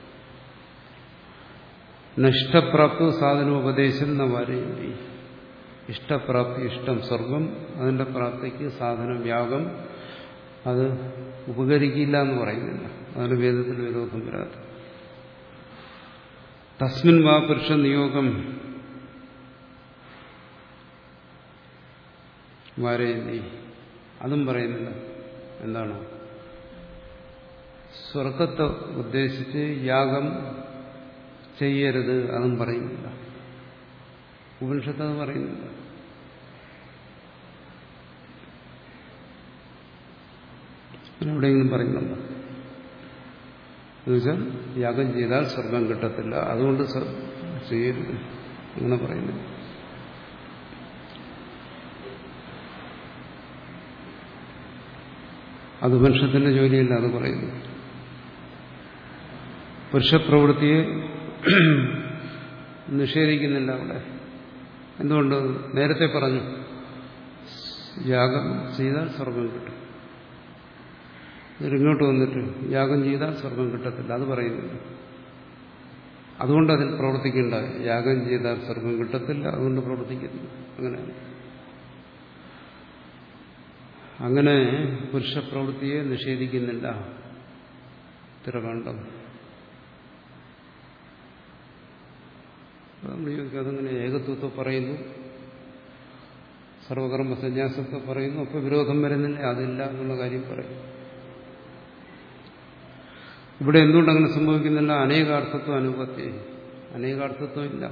നഷ്ടപ്രാപ്തി സാധനോപദേശം എന്ന വരേണ്ടി ഇഷ്ടപ്രാപ്തി ഇഷ്ടം സ്വർഗം അതിന്റെ പ്രാപ്തിക്ക് സാധനം യാഗം അത് ഉപകരിക്കില്ല എന്ന് പറയുന്നില്ല അതിന് വേദത്തിൽ വിരോധം വരാത്ത തസ്മിൻ വാ പുരുഷ നിയോഗം വരേന്തി അതും പറയുന്നില്ല എന്താണ് സ്വർഗത്തെ ഉദ്ദേശിച്ച് യാഗം ചെയ്യരുത് അതും പറയുന്നില്ല ഉപനിഷത്ത് അത് പറയുന്നില്ല എവിടെയെങ്കിലും പറയുന്നുണ്ടോ എന്നുവെച്ചാൽ യാഗം ചെയ്താൽ സ്വർഗം കിട്ടത്തില്ല അതുകൊണ്ട് ചെയ്യരുത് അങ്ങനെ പറയുന്നു അത് മനുഷ്യത്തിന്റെ ജോലിയല്ല അത് പറയുന്നു പുരുഷപ്രവൃത്തിയെ നിഷേധിക്കുന്നില്ല അവിടെ എന്തുകൊണ്ട് നേരത്തെ പറഞ്ഞു യാഗം ചെയ്താൽ സ്വർഗം കിട്ടും ഇങ്ങോട്ട് വന്നിട്ട് യാഗം ചെയ്താൽ സ്വർഗം കിട്ടത്തില്ല അത് പറയുന്നില്ല അതുകൊണ്ട് അതിൽ പ്രവർത്തിക്കേണ്ട യാഗം ചെയ്താൽ സ്വർഗം കിട്ടത്തില്ല അതുകൊണ്ട് പ്രവർത്തിക്കുന്നില്ല അങ്ങനെ അങ്ങനെ പുരുഷപ്രവൃത്തിയെ നിഷേധിക്കുന്നില്ല തിരകണ്ഠം നമ്മൾ ചോദിക്കും അതങ്ങനെ ഏകത്വത്തെ പറയുന്നു സർവകർമ്മ സന്യാസത്തെ പറയുന്നു അപ്പൊ വിരോധം വരുന്നില്ല അതില്ല എന്നുള്ള കാര്യം പറയും ഇവിടെ എന്തുകൊണ്ട് അങ്ങനെ സംഭവിക്കുന്നില്ല അനേകാർത്ഥത്വം അനുപത്തി അനേകാർത്ഥത്വം ഇല്ല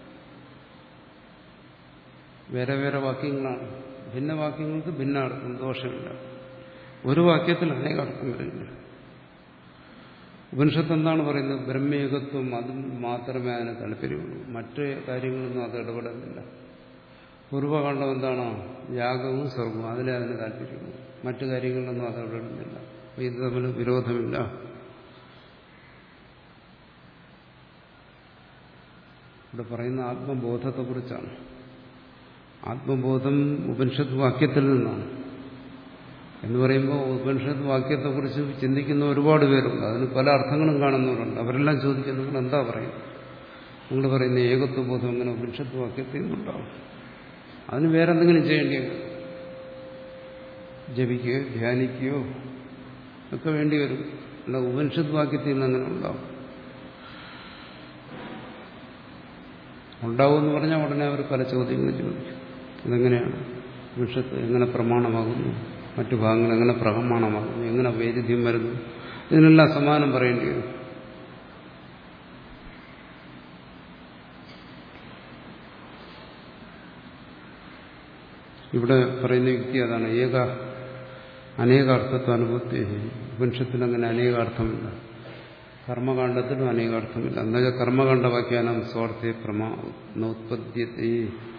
വേറെ വേറെ വാക്യങ്ങളാണ് ഭിന്ന വാക്യങ്ങൾക്ക് ഭിന്ന അർത്ഥം ദോഷമില്ല ഒരു വാക്യത്തിൽ അനേകാർത്ഥം വരില്ല ഉപനിഷത്ത് എന്താണ് പറയുന്നത് ബ്രഹ്മേകത്വം അതും മാത്രമേ അതിന് താല്പര്യമുള്ളൂ മറ്റ് കാര്യങ്ങളൊന്നും അത് ഇടപെടുന്നില്ല പൂർവ്വകാണ്ഡം എന്താണോ യാഗവും സ്വർഗവും അതിലേ അതിന് താല്പര്യമുള്ളൂ മറ്റു കാര്യങ്ങളിലൊന്നും അത് ഇടപെടുന്നില്ല അപ്പൊ ഇത് തമ്മിൽ വിരോധമില്ല ഇവിടെ പറയുന്ന ആത്മബോധത്തെക്കുറിച്ചാണ് ആത്മബോധം ഉപനിഷത്ത് വാക്യത്തിൽ നിന്നാണ് എന്ന് പറയുമ്പോൾ ഉപനിഷത്ത് വാക്യത്തെക്കുറിച്ച് ചിന്തിക്കുന്ന ഒരുപാട് പേരുണ്ട് അതിന് പല അർത്ഥങ്ങളും കാണുന്നവരുണ്ട് അവരെല്ലാം ചോദിക്കുന്നത് നിങ്ങൾ എന്താ പറയുന്നത് നിങ്ങൾ പറയുന്ന ഏകത്വബോധം അങ്ങനെ ഉപനിഷത്ത് വാക്യത്തിൽ നിന്നുണ്ടാവും അതിന് വേറെ എന്തെങ്കിലും ചെയ്യേണ്ടി വരും ജപിക്കുകയോ ധ്യാനിക്കുകയോ ഒക്കെ വേണ്ടി വരും അല്ല ഉപനിഷത്ത് വാക്യത്തിൽ നിന്ന് അങ്ങനെ ഉണ്ടാവും ഉണ്ടാവും എന്ന് പറഞ്ഞാൽ ഉടനെ അവർ പല ചോദ്യങ്ങൾ ചോദിക്കും ഇതെങ്ങനെയാണ് വിഷത്ത് എങ്ങനെ പ്രമാണമാകുന്നു മറ്റു ഭാഗങ്ങൾ എങ്ങനെ പ്രമാണമാകുന്നു എങ്ങനെ വൈരുദ്ധ്യം വരുന്നു ഇതിനെല്ലാം സമാനം പറയേണ്ടി വരും ഇവിടെ പറയുന്ന യുക്തി അതാണ് ഏക അനേകാർത്ഥത്വ അനുഭവത്തെ ഉപനിഷത്തിന് അങ്ങനെ അനേകാർത്ഥമില്ല കർമ്മകാണ്ഡത്തിലും അനേകാർത്ഥമില്ല എന്നുവെച്ചാൽ കർമ്മകാണ്ഡ വാക്യാനം സ്വാർത്ഥേ പ്രമാ ഉത്പദ്യത്തെ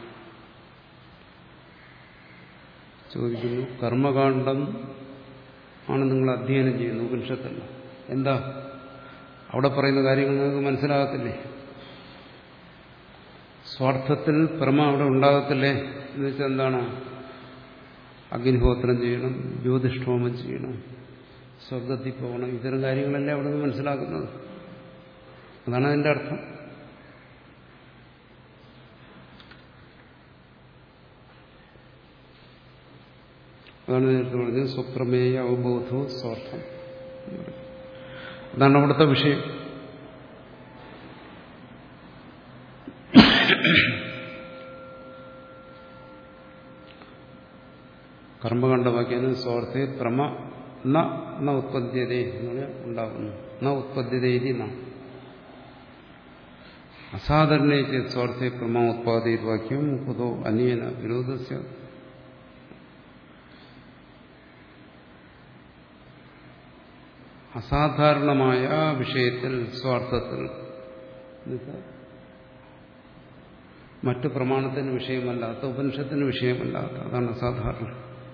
ചോദിക്കുന്നു കർമ്മകാണ്ഡം ആണ് നിങ്ങൾ അധ്യയനം ചെയ്യുന്നത് ഉപനിഷത്തല്ല എന്താ അവിടെ പറയുന്ന കാര്യങ്ങൾ നിങ്ങൾക്ക് മനസ്സിലാകത്തില്ലേ സ്വാർത്ഥത്തിൽ പ്രമ അവിടെ ഉണ്ടാകത്തില്ലേ എന്ന് വെച്ചാൽ എന്താണ് അഗ്നിഹോത്രം ചെയ്യണം ജ്യോതിഷ്ഠോമം ചെയ്യണം സ്വർഗത്തിൽ പോകണം ഇത്തരം കാര്യങ്ങളല്ലേ അവിടെ നിന്ന് മനസ്സിലാക്കുന്നത് അതാണ് അതിന്റെ അർത്ഥം അതാണ് നേരത്തെ പറഞ്ഞത് സ്വപ്രമേയ അവബോധവും സ്വാർത്ഥം അതാണ് അവിടുത്തെ വിഷയം കർമ്മകണ്ഡവാക്യാണ് സ്വാർത്ഥേ പ്രമ ന ഉത്പദ്യതേ എന്ന് പറഞ്ഞാൽ ഉണ്ടാകുന്നു ന ഉത്പദ്യതേരി ന അസാധാരണ സ്വാർത്ഥേ പ്രമ ഉത്പാദിത വാക്യം കുതോ അന്യേന വിരോധസ്യ അസാധാരണമായ വിഷയത്തിൽ സ്വാർത്ഥത്തിൽ മറ്റു പ്രമാണത്തിന് വിഷയമല്ലാത്ത ഉപനിഷത്തിന് വിഷയമല്ലാത്ത അതാണ് സാധാരണ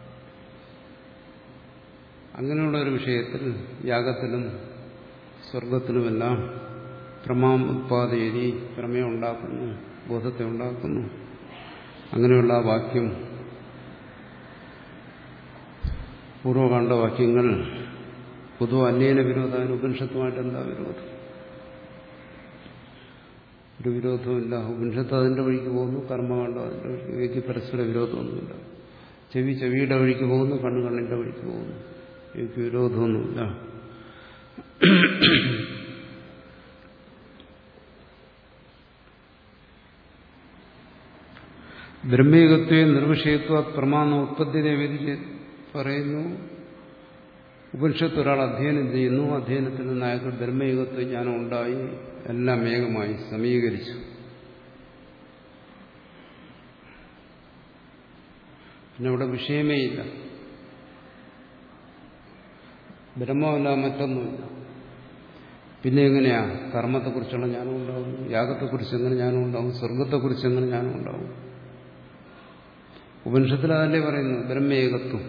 അങ്ങനെയുള്ള ഒരു വിഷയത്തിൽ യാഗത്തിലും സ്വർഗത്തിലുമെല്ലാം പ്രമാം ഉത്പാദയരി പ്രമേയം ഉണ്ടാക്കുന്നു ബോധത്തെ ഉണ്ടാക്കുന്നു അങ്ങനെയുള്ള വാക്യം പൂർവകാണ്ഡ വാക്യങ്ങൾ പൊതു അന്യേന വിരോധം ഉപനിഷത്തുമായിട്ട് എന്താ വിരോധം ഒരു വിരോധമില്ല ഉപനിഷത്ത് അതിന്റെ വഴിക്ക് പോകുന്നു കർമ്മകാണ്ഡം അതിന്റെ വഴിക്ക് ഇവയ്ക്ക് പരസ്പര വിരോധമൊന്നുമില്ല ചെവി ചെവിയുടെ വഴിക്ക് പോകുന്നു കണ്ണ് കണ്ണിന്റെ വഴിക്ക് പോകുന്നു ഇവയ്ക്ക് വിരോധമൊന്നുമില്ല ബ്രഹ്മയുഗത്വ നിർവിഷയത്വ പ്രമാണ ഉത്പത്തി വേദിക്ക് പറയുന്നു ഉപനിഷത്ത് ഒരാൾ അധ്യയനം ചെയ്യുന്നു അധ്യയനത്തിൽ നിന്ന് അയാൾക്ക് ബ്രഹ്മയുഗത്വ ജ്ഞാനം ഉണ്ടായി എല്ലാം വേഗമായി സമീകരിച്ചു പിന്നെ അവിടെ വിഷയമേ ഇല്ല ബ്രഹ്മമല്ല മറ്റൊന്നുമില്ല പിന്നെ എങ്ങനെയാ കർമ്മത്തെക്കുറിച്ചുള്ള ജ്ഞാനം ഉണ്ടാവും യാഗത്തെക്കുറിച്ച് എങ്ങനെ ജ്ഞാനം ഉണ്ടാവും സ്വർഗത്തെക്കുറിച്ച് എങ്ങനെ ജ്ഞാനം ഉണ്ടാവും ഉപനിഷത്തിൽ അതല്ലേ പറയുന്നു ബ്രഹ്മേകത്വം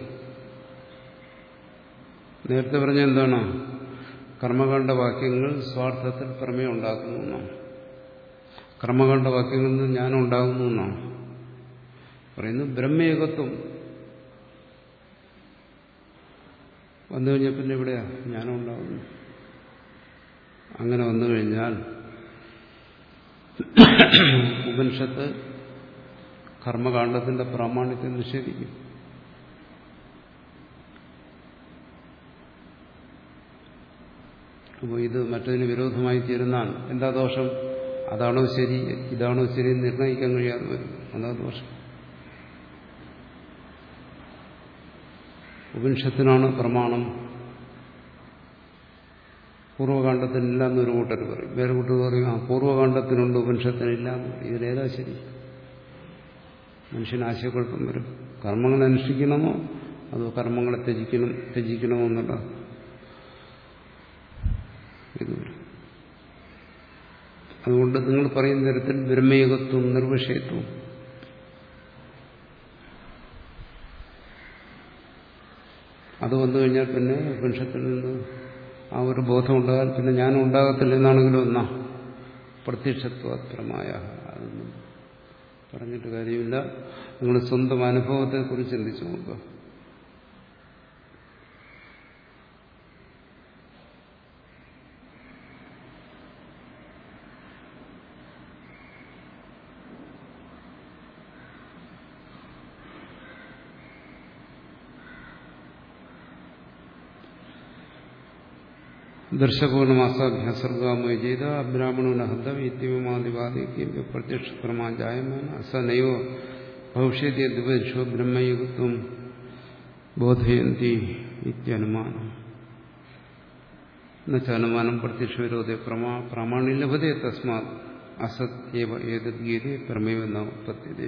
നേരത്തെ പറഞ്ഞ എന്താണ് കർമ്മകാണ്ഡ വാക്യങ്ങൾ സ്വാർത്ഥത്തിൽ പ്രമേയം ഉണ്ടാക്കുന്നു എന്നാണ് കർമ്മകാണ്ഡ വാക്യങ്ങളിൽ നിന്ന് ജ്ഞാനം ഉണ്ടാകുന്നു എന്നാണ് പറയുന്നു ബ്രഹ്മേകത്വം വന്നു കഴിഞ്ഞാൽ പിന്നെ എവിടെയാ ജ്ഞാനം ഉണ്ടാകുന്നു അങ്ങനെ വന്നു കഴിഞ്ഞാൽ ഉപനിഷത്ത് കർമ്മകാണ്ഡത്തിന്റെ പ്രാമാണ്യത്തെ നിഷേധിക്കും അപ്പോൾ ഇത് മറ്റതിന് വിരോധമായി തീരുന്നതാണ് എന്താ ദോഷം അതാണോ ശരി ഇതാണോ ശരി എന്ന് നിർണ്ണയിക്കാൻ കഴിയാതെ വരും അതാ ദോഷം ഉപനിഷത്തിനാണ് പ്രമാണം പൂർവ്വകാണ്ഡത്തിനില്ല എന്നൊരു കൂട്ടർ പറയും വേറെ കൂട്ടർ പറയും ആ പൂർവ്വകാണ്ഡത്തിനുണ്ട് ഉപനിഷത്തിനില്ല ഇതിലേതാ ശരി മനുഷ്യന് ആശയക്കുഴപ്പം വരും കർമ്മങ്ങൾ അനുഷ്ഠിക്കണമോ അതോ കർമ്മങ്ങളെ ത്യജിക്കണം ത്യജിക്കണമോ എന്നുള്ള ഇത് വരും അതുകൊണ്ട് നിങ്ങൾ പറയുന്ന തരത്തിൽ ബ്രഹ്മയുഗത്വം നിർവിഷയത്വം അത് വന്നു കഴിഞ്ഞാൽ പിന്നെ ഉപനിഷത്തിൽ നിന്ന് ആ ഒരു ബോധം ഉണ്ടാകാൻ പിന്നെ ഞാനും ഉണ്ടാകത്തില്ല എന്നാണെങ്കിലും ഒന്നാ പ്രത്യക്ഷത്വപരമായ അതൊന്നും പറഞ്ഞിട്ട് കാര്യമില്ല നിങ്ങൾ സ്വന്തം അനുഭവത്തെക്കുറിച്ച് ചിന്തിച്ചു നോക്കുക ദർശപൂർണമാസാഭ്യാസർഗാമോ ചെയ്ത അബ്രാഹ്മണോനഹന്ത വിത്യമാദിവാദിക്കും പ്രത്യക്ഷപ്രമാജായമാന സ നയോ ഭവിഷ്യത്തെ ദിവശോ ബ്രഹ്മയുക്തം ബോധയന്തി ഇത്യനുമാനം എന്നുവെച്ചാൽ പ്രത്യക്ഷ വിരോധ പ്രമാ പ്രാമാണ്യം ലഭതേ തസ്മാത് അസത് ഏവ ഏതത് ഗീതി പ്രമേവ ഉത്പത്തിയതേ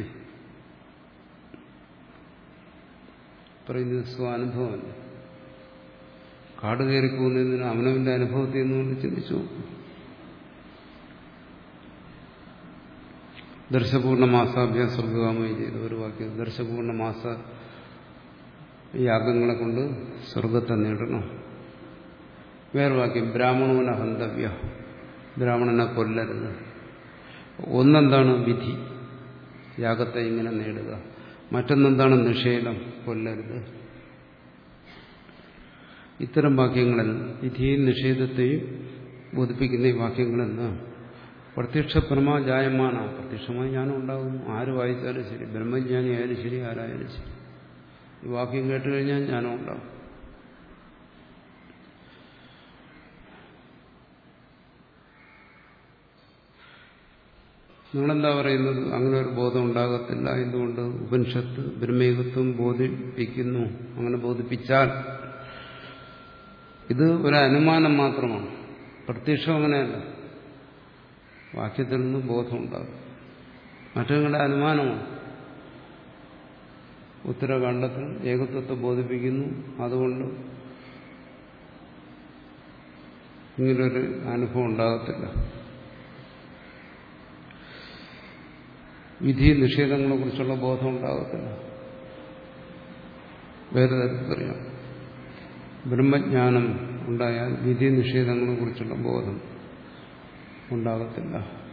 പറയുന്നത് സ്വാനുഭവമല്ല കാട് കയറി പോകുന്നതിന് അവനവന്റെ അനുഭവത്തിൽ നിന്നുകൊണ്ട് ചിന്തിച്ചു ദർശപൂർണ്ണ മാസാഭ്യാസ സ്വർഗകാമയി ചെയ്ത ഒരു വാക്യം ദർശപൂർണ്ണ മാസ യാഗങ്ങളെ കൊണ്ട് സ്വർഗത്തെ നേടണം വേറെ വാക്യം ബ്രാഹ്മണോന ഹന്തവ്യ ബ്രാഹ്മണനെ കൊല്ലരുത് ഒന്നെന്താണ് വിധി യാഗത്തെ ഇങ്ങനെ നേടുക മറ്റൊന്നെന്താണ് നിഷേധം കൊല്ലരുത് ഇത്തരം വാക്യങ്ങളിൽ വിധിയെയും നിഷേധത്തെയും ബോധിപ്പിക്കുന്ന ഈ വാക്യങ്ങളെന്ന് പ്രത്യക്ഷ പ്രമാജായമാന പ്രത്യക്ഷമായി ഞാനും ഉണ്ടാകും ആര് വായിച്ചാലും ശരി ബ്രഹ്മജ്ഞാനി ആയാലും ശരി ആരായാലും ശരി ഈ വാക്യം കേട്ട് കഴിഞ്ഞാൽ ഞാനും ഉണ്ടാകും നിങ്ങളെന്താ പറയുന്നത് അങ്ങനെ ഒരു ബോധം ഉണ്ടാകത്തില്ല എന്തുകൊണ്ട് ഉപനിഷത്ത് ബ്രഹ്മയുഗത്വം ബോധിപ്പിക്കുന്നു അങ്ങനെ ബോധിപ്പിച്ചാൽ ഇത് ഒരു അനുമാനം മാത്രമാണ് പ്രത്യക്ഷം അങ്ങനെയല്ല വാക്യത്തിൽ നിന്ന് ബോധമുണ്ടാകും മറ്റങ്ങളുടെ അനുമാനമാണ് ഉത്തരകാണ്ഡത്തിൽ ഏകത്വത്തെ ബോധിപ്പിക്കുന്നു അതുകൊണ്ട് ഇങ്ങനൊരു അനുഭവം ഉണ്ടാകത്തില്ല വിധി നിഷേധങ്ങളെ കുറിച്ചുള്ള ബോധം ഉണ്ടാകത്തില്ല വേറെ തരത്തിൽ പറയാം ബ്രഹ്മജ്ഞാനം ഉണ്ടായാൽ വിധി നിഷേധങ്ങളെ കുറിച്ചുള്ള ബോധം ഉണ്ടാകത്തില്ല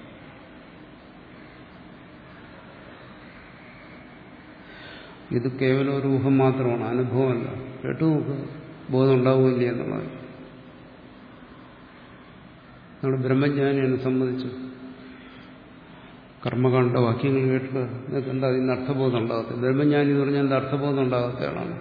ഇത് കേവലം ഒരു ഊഹം മാത്രമാണ് അനുഭവമല്ല കേട്ടു നോക്കുക ബോധം ഉണ്ടാവില്ല എന്നുള്ളത് നമ്മൾ ബ്രഹ്മജ്ഞാനിയാണ് സംബന്ധിച്ചു കർമ്മകാണ്ഡ വാക്യങ്ങൾ കേട്ടിട്ട് നിങ്ങൾക്ക് എന്താ അതിന് അർത്ഥബോധം ഉണ്ടാകത്തില്ല ബ്രഹ്മജ്ഞാനി എന്ന് പറഞ്ഞാൽ എന്താ അർത്ഥബോധം ഉണ്ടാകാത്ത ആളാണ്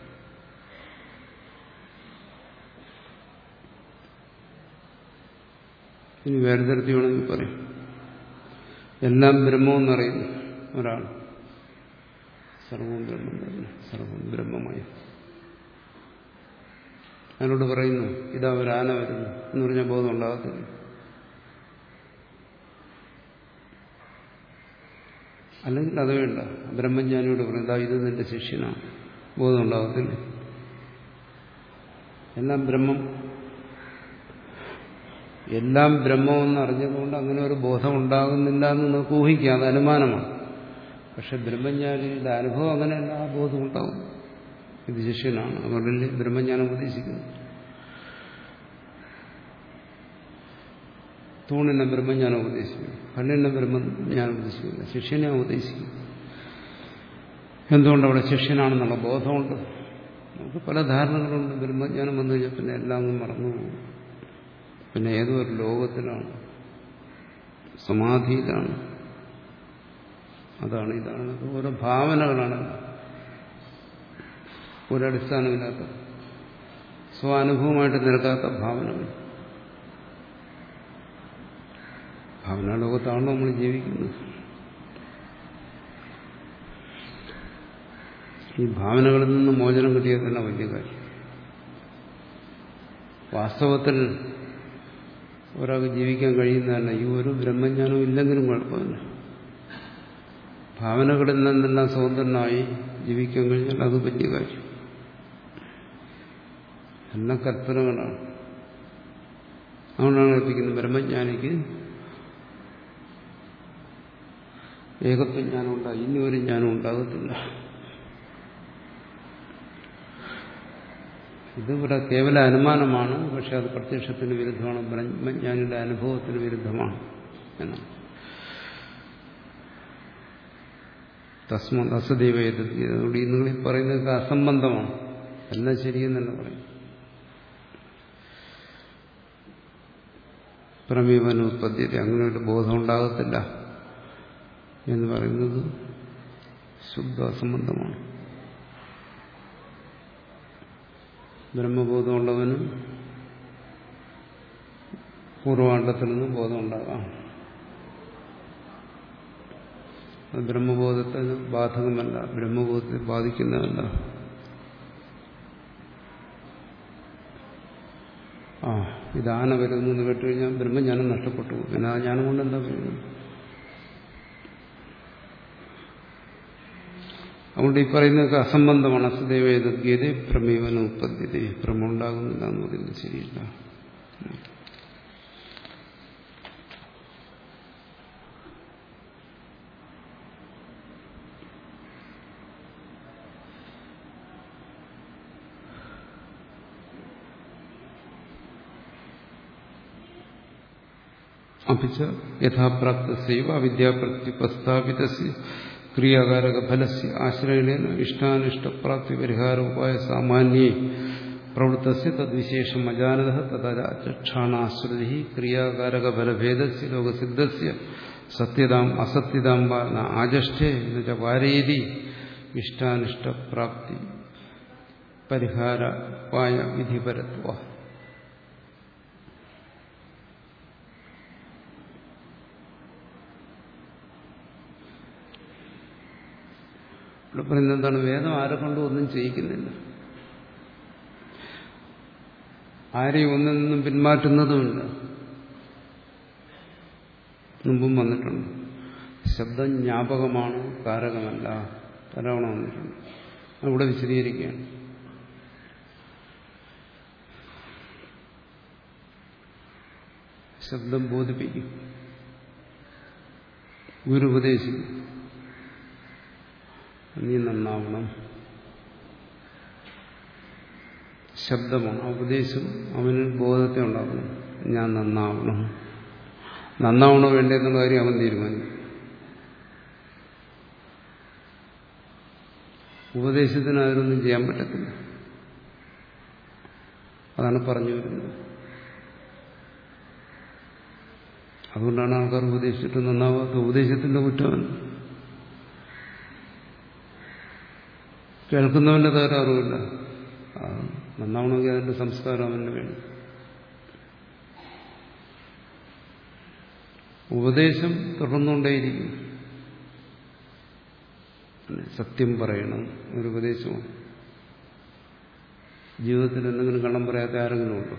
ഇനി വേറെ തരത്തിൽ വേണമെങ്കിൽ പറയും എല്ലാം ബ്രഹ്മമെന്നറിയുന്നു ഒരാൾ സർവവും ബ്രഹ്മം തന്നെ സർവം ബ്രഹ്മമായി അതിനോട് പറയുന്നു ഇതാ ഒരു ആന വരുന്നു എന്ന് പറഞ്ഞാൽ ബോധം ഉണ്ടാകത്തില്ല അല്ലെങ്കിൽ അത് വേണ്ട ബ്രഹ്മജ്ഞാനിയോട് പറയും ഇതാ ഇത് നിന്റെ ശിഷ്യനാണ് ബോധം ഉണ്ടാകത്തില്ല എല്ലാം ബ്രഹ്മം എല്ലാം ബ്രഹ്മമെന്ന് അറിഞ്ഞതുകൊണ്ട് അങ്ങനെ ഒരു ബോധം ഉണ്ടാകുന്നില്ല എന്ന് നമുക്ക് ഊഹിക്കാം അത് അനുമാനമാണ് പക്ഷെ ബ്രഹ്മജ്ഞാനിയുടെ അനുഭവം അങ്ങനെയല്ല ആ ബോധം ഉണ്ടാവും ഇത് ശിഷ്യനാണ് അതുകൊണ്ടല്ലേ ബ്രഹ്മജ്ഞാനം ഉപദേശിക്കുന്നു തൂണിനെ ബ്രഹ്മജ്ഞാനം ഉപദേശിക്കുന്നു കണ്ണിനെ ബ്രഹ്മജ്ഞാനം ഉപദേശിക്കുന്നു ശിഷ്യനെ ഉപദേശിക്കുന്നു എന്തുകൊണ്ട് അവിടെ ശിഷ്യനാണെന്നുള്ള ബോധമുണ്ട് നമുക്ക് പല ധാരണകളുണ്ട് ബ്രഹ്മജ്ഞാനം വന്നു കഴിഞ്ഞാൽ പിന്നെ എല്ലാം അങ്ങ് മറന്നു പോകും പിന്നെ ഏതോ ഒരു ലോകത്തിലാണ് സമാധിയിലാണ് അതാണ് ഇതാണ് ഓരോ ഭാവനകളാണ് ഒരടിസ്ഥാനമില്ലാത്ത സ്വാനുഭവമായിട്ട് നിരക്കാത്ത ഭാവനകൾ ഭാവനാ ലോകത്താണ് നമ്മൾ ജീവിക്കുന്നത് ഈ ഭാവനകളിൽ നിന്ന് മോചനം കിട്ടിയത് തന്നെ വലിയ കാര്യം വാസ്തവത്തിൽ ഒരാൾക്ക് ജീവിക്കാൻ കഴിയുന്നതല്ല ഈ ഒരു ബ്രഹ്മജ്ഞാനം ഇല്ലെങ്കിലും കുഴപ്പമില്ല ഭാവനകളിൽ നിന്നെല്ലാം സ്വതന്ത്രനായി ജീവിക്കാൻ കഴിഞ്ഞാൽ അത് വലിയ കാര്യം എല്ലാം കൽപ്പനകളാണ് അതുകൊണ്ടാണ് എത്തിക്കുന്നത് ബ്രഹ്മജ്ഞാനിക്ക് ഏകത്വജ്ഞാനം ഉണ്ടാകും ഇനി ഒരു ജ്ഞാനം ഉണ്ടാകത്തില്ല ഇതിവിടെ കേവല അനുമാനമാണ് പക്ഷെ അത് പ്രത്യക്ഷത്തിന് വിരുദ്ധമാണ് ബ്രഹ്മജ്ഞാനിയുടെ അനുഭവത്തിന് വിരുദ്ധമാണ് എന്നാണ് തസ്മത് അസദൈവേദ അതുകൊണ്ട് ഈ നിങ്ങൾ ഈ പറയുന്നത് അസംബന്ധമാണ് എല്ലാം ശരിയെന്ന് തന്നെ പറയും പ്രമേവനുത്പദ്ധ്യത അങ്ങനെ ഒരു ബോധം ഉണ്ടാകത്തില്ല എന്ന് പറയുന്നത് ശുദ്ധ അസംബന്ധമാണ് ബ്രഹ്മബോധമുള്ളവന് പൂർവാണ്ടത്തിൽ നിന്ന് ബോധം ഉണ്ടാകാം അത് ബ്രഹ്മബോധത്തിന് ബാധകമല്ല ബ്രഹ്മബോധത്തെ ബാധിക്കുന്നതല്ല ആ ഇതാന വരുന്നു എന്ന് കേട്ടുകഴിഞ്ഞാൽ ബ്രഹ്മജ്ഞാനം നഷ്ടപ്പെട്ടു പിന്നെ ആ ജ്ഞാനം കൊണ്ട് എന്താ പറയുന്നത് അതുകൊണ്ട് ഈ പറയുന്നതൊക്കെ അസംബന്ധമാണ് അസദൈവേദഗീത പ്രമേവന ഉത്പദ്ധ്യത ഭ്രമം ഉണ്ടാകുന്നില്ല എന്ന് പറയുന്നത് ശരിയില്ല അപ്പിച്ച യഥാപ്രാപ്തസൈവ അവിദ്യാപ്രത്യുപസ്ഥാപിത ക്രിയാകാരക ഫലസ്യ ആശ്രയേണ ഇഷ്ടാനിഷ്ടപ്രാപ്തി പരിഹാര ഉപായ സാമാന്യേ പ്രവൃത്തസ്യ തദ്വിശേഷം അജാനത തദാചക്ഷാണാശ്രുതി ക്രിയാകാരക ഫലഭേദസ്യ ലോകസിദ്ധസ്യ സത്യതാം അസത്യതാം വാ ന ആജഷ്ഠേ എന്നുവെച്ച വാരേതി ഇഷ്ടാനിഷ്ടപ്രാപ്തി പരിഹാര ഉപായ വിധിപരത്വ ഇവിടെ പറയുന്നത് എന്താണ് വേദം ആരെ കൊണ്ടും ഒന്നും ചെയ്യിക്കുന്നില്ല ആരെയും ഒന്നിൽ നിന്നും പിന്മാറ്റുന്നതുമില്ല മുമ്പും വന്നിട്ടുണ്ട് ശബ്ദം ജ്ഞാപകമാണ് കാരകമല്ല തലവണ വന്നിട്ടുണ്ട് അവിടെ വിശദീകരിക്കുകയാണ് ശബ്ദം ബോധിപ്പിക്കും ഗുരു ഉപദേശിക്കും നീ നന്നാവണം ശബ്ദമാണ് ഉപദേശം അവന് ബോധത്തെ ഉണ്ടാക്കണം ഞാൻ നന്നാവണം നന്നാവണോ വേണ്ടതെന്നുള്ള കാര്യം അവൻ തീരുമാനിക്കും ഉപദേശത്തിന് അതിനൊന്നും ചെയ്യാൻ പറ്റത്തില്ല അതാണ് പറഞ്ഞു വരുന്നത് അതുകൊണ്ടാണ് ആൾക്കാർ ഉപദേശിച്ചിട്ട് നന്നാവാത്ത ഉപദേശത്തിന്റെ കുറ്റമല്ല കേൾക്കുന്നവന്റെ തകരാറുമില്ല നന്നാവണമെങ്കിൽ അതിന്റെ സംസ്കാരം അവന് വേണം ഉപദേശം തുടർന്നുകൊണ്ടേയിരിക്കും സത്യം പറയണം ഒരു ഉപദേശമാണ് ജീവിതത്തിൽ എന്തെങ്കിലും കള്ളം പറയാത്ത ആരെങ്കിലും ഉണ്ടോ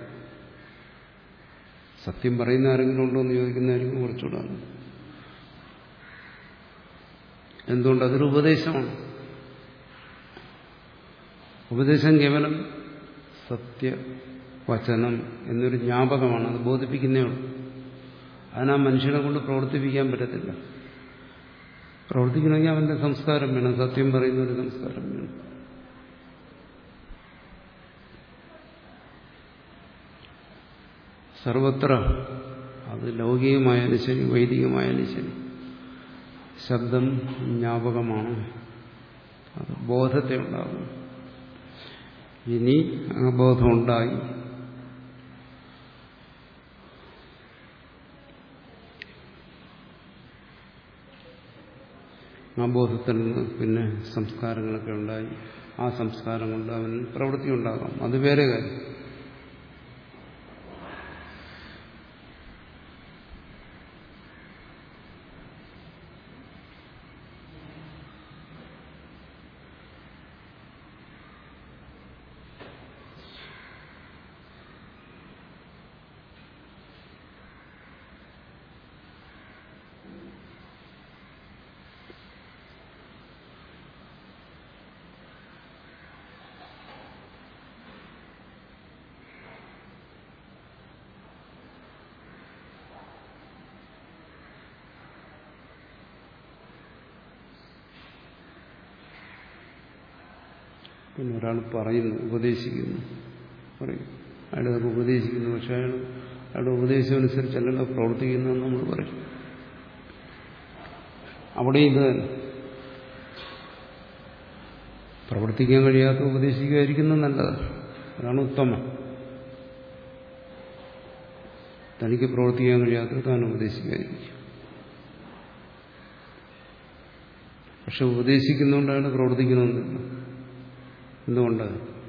സത്യം പറയുന്ന ആരെങ്കിലും ഉണ്ടോ എന്ന് ചോദിക്കുന്നതായിരിക്കും കുറച്ചുകൂടെ എന്തുകൊണ്ട് അതൊരു ഉപദേശമാണ് ഉപദേശം കേവലം സത്യവചനം എന്നൊരു ജ്ഞാപകമാണ് അത് ബോധിപ്പിക്കുന്നേ ഉള്ളൂ അതിനാ മനുഷ്യനെ കൊണ്ട് പ്രവർത്തിപ്പിക്കാൻ പറ്റത്തില്ല പ്രവർത്തിക്കണമെങ്കിൽ അവന്റെ സംസ്കാരം വേണം സത്യം പറയുന്ന ഒരു സംസ്കാരം വേണം സർവത്ര അത് ലൗകികമായാലും ശരി വൈദികമായാലും ശരി ശബ്ദം ജ്ഞാപകമാണ് അത് ബോധത്തെ ഉണ്ടാകും ഇനി ആ ബോധമുണ്ടായി ആ ബോധത്തിൽ നിന്ന് പിന്നെ സംസ്കാരങ്ങളൊക്കെ ഉണ്ടായി ആ സംസ്കാരം കൊണ്ട് അവന് പ്രവൃത്തി ഉണ്ടാകാം അത് വേറെ കാര്യം പിന്നെ ഒരാൾ പറയുന്നു ഉപദേശിക്കുന്നു പറയും അയാളൊക്കെ ഉപദേശിക്കുന്നു പക്ഷെ അയാൾ അയാളുടെ ഉപദേശം അനുസരിച്ചല്ലല്ലോ പ്രവർത്തിക്കുന്നതെന്ന് നമ്മൾ പറയും അവിടെ ഇത് തന്നെ പ്രവർത്തിക്കാൻ കഴിയാത്ത ഉപദേശിക്കുമായിരിക്കുന്നത് നല്ലത് അതാണ് ഉത്തമം തനിക്ക് പ്രവർത്തിക്കാൻ കഴിയാത്തത് താൻ ഉപദേശിക്കാതിരിക്കും പക്ഷെ ഉപദേശിക്കുന്നതുകൊണ്ട് അയാൾ പ്രവർത്തിക്കണമെന്നില്ല എന്തുകൊണ്ട്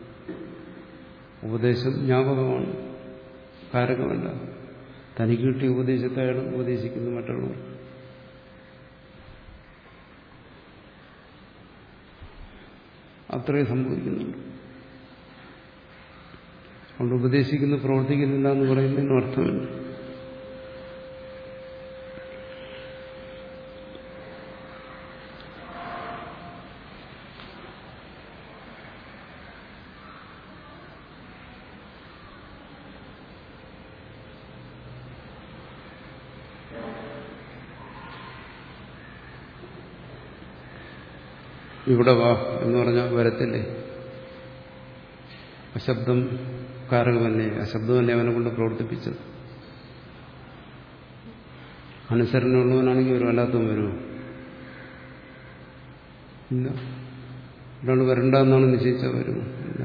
ഉപദേശം ജ്ഞാപകമാണ് കാരകമല്ല തനിക്ക് കിട്ടിയ ഉപദേശത്തെ അയാൾ ഉപദേശിക്കുന്നു മറ്റുള്ളവർ അത്രയും സംഭവിക്കുന്നുണ്ട് അതുകൊണ്ട് ഉപദേശിക്കുന്നു പ്രവർത്തിക്കുന്നില്ല എന്ന് പറയുന്നതിന് അർത്ഥമില്ല ഇവിടെ വാ എന്ന് പറഞ്ഞാൽ വരത്തില്ലേ അശബ്ദം കാരകമല്ലേ അശബ്ദമല്ലേ അവനെ കൊണ്ട് പ്രവർത്തിപ്പിച്ചത് അനുസരണമുള്ളവനാണെങ്കിൽ ഒരു വല്ലാത്തവൻ വരുമോ ഇല്ല ഒരാൾ വരണ്ടെന്നാണ് നിശ്ചയിച്ചാൽ വരുമോ ഇല്ല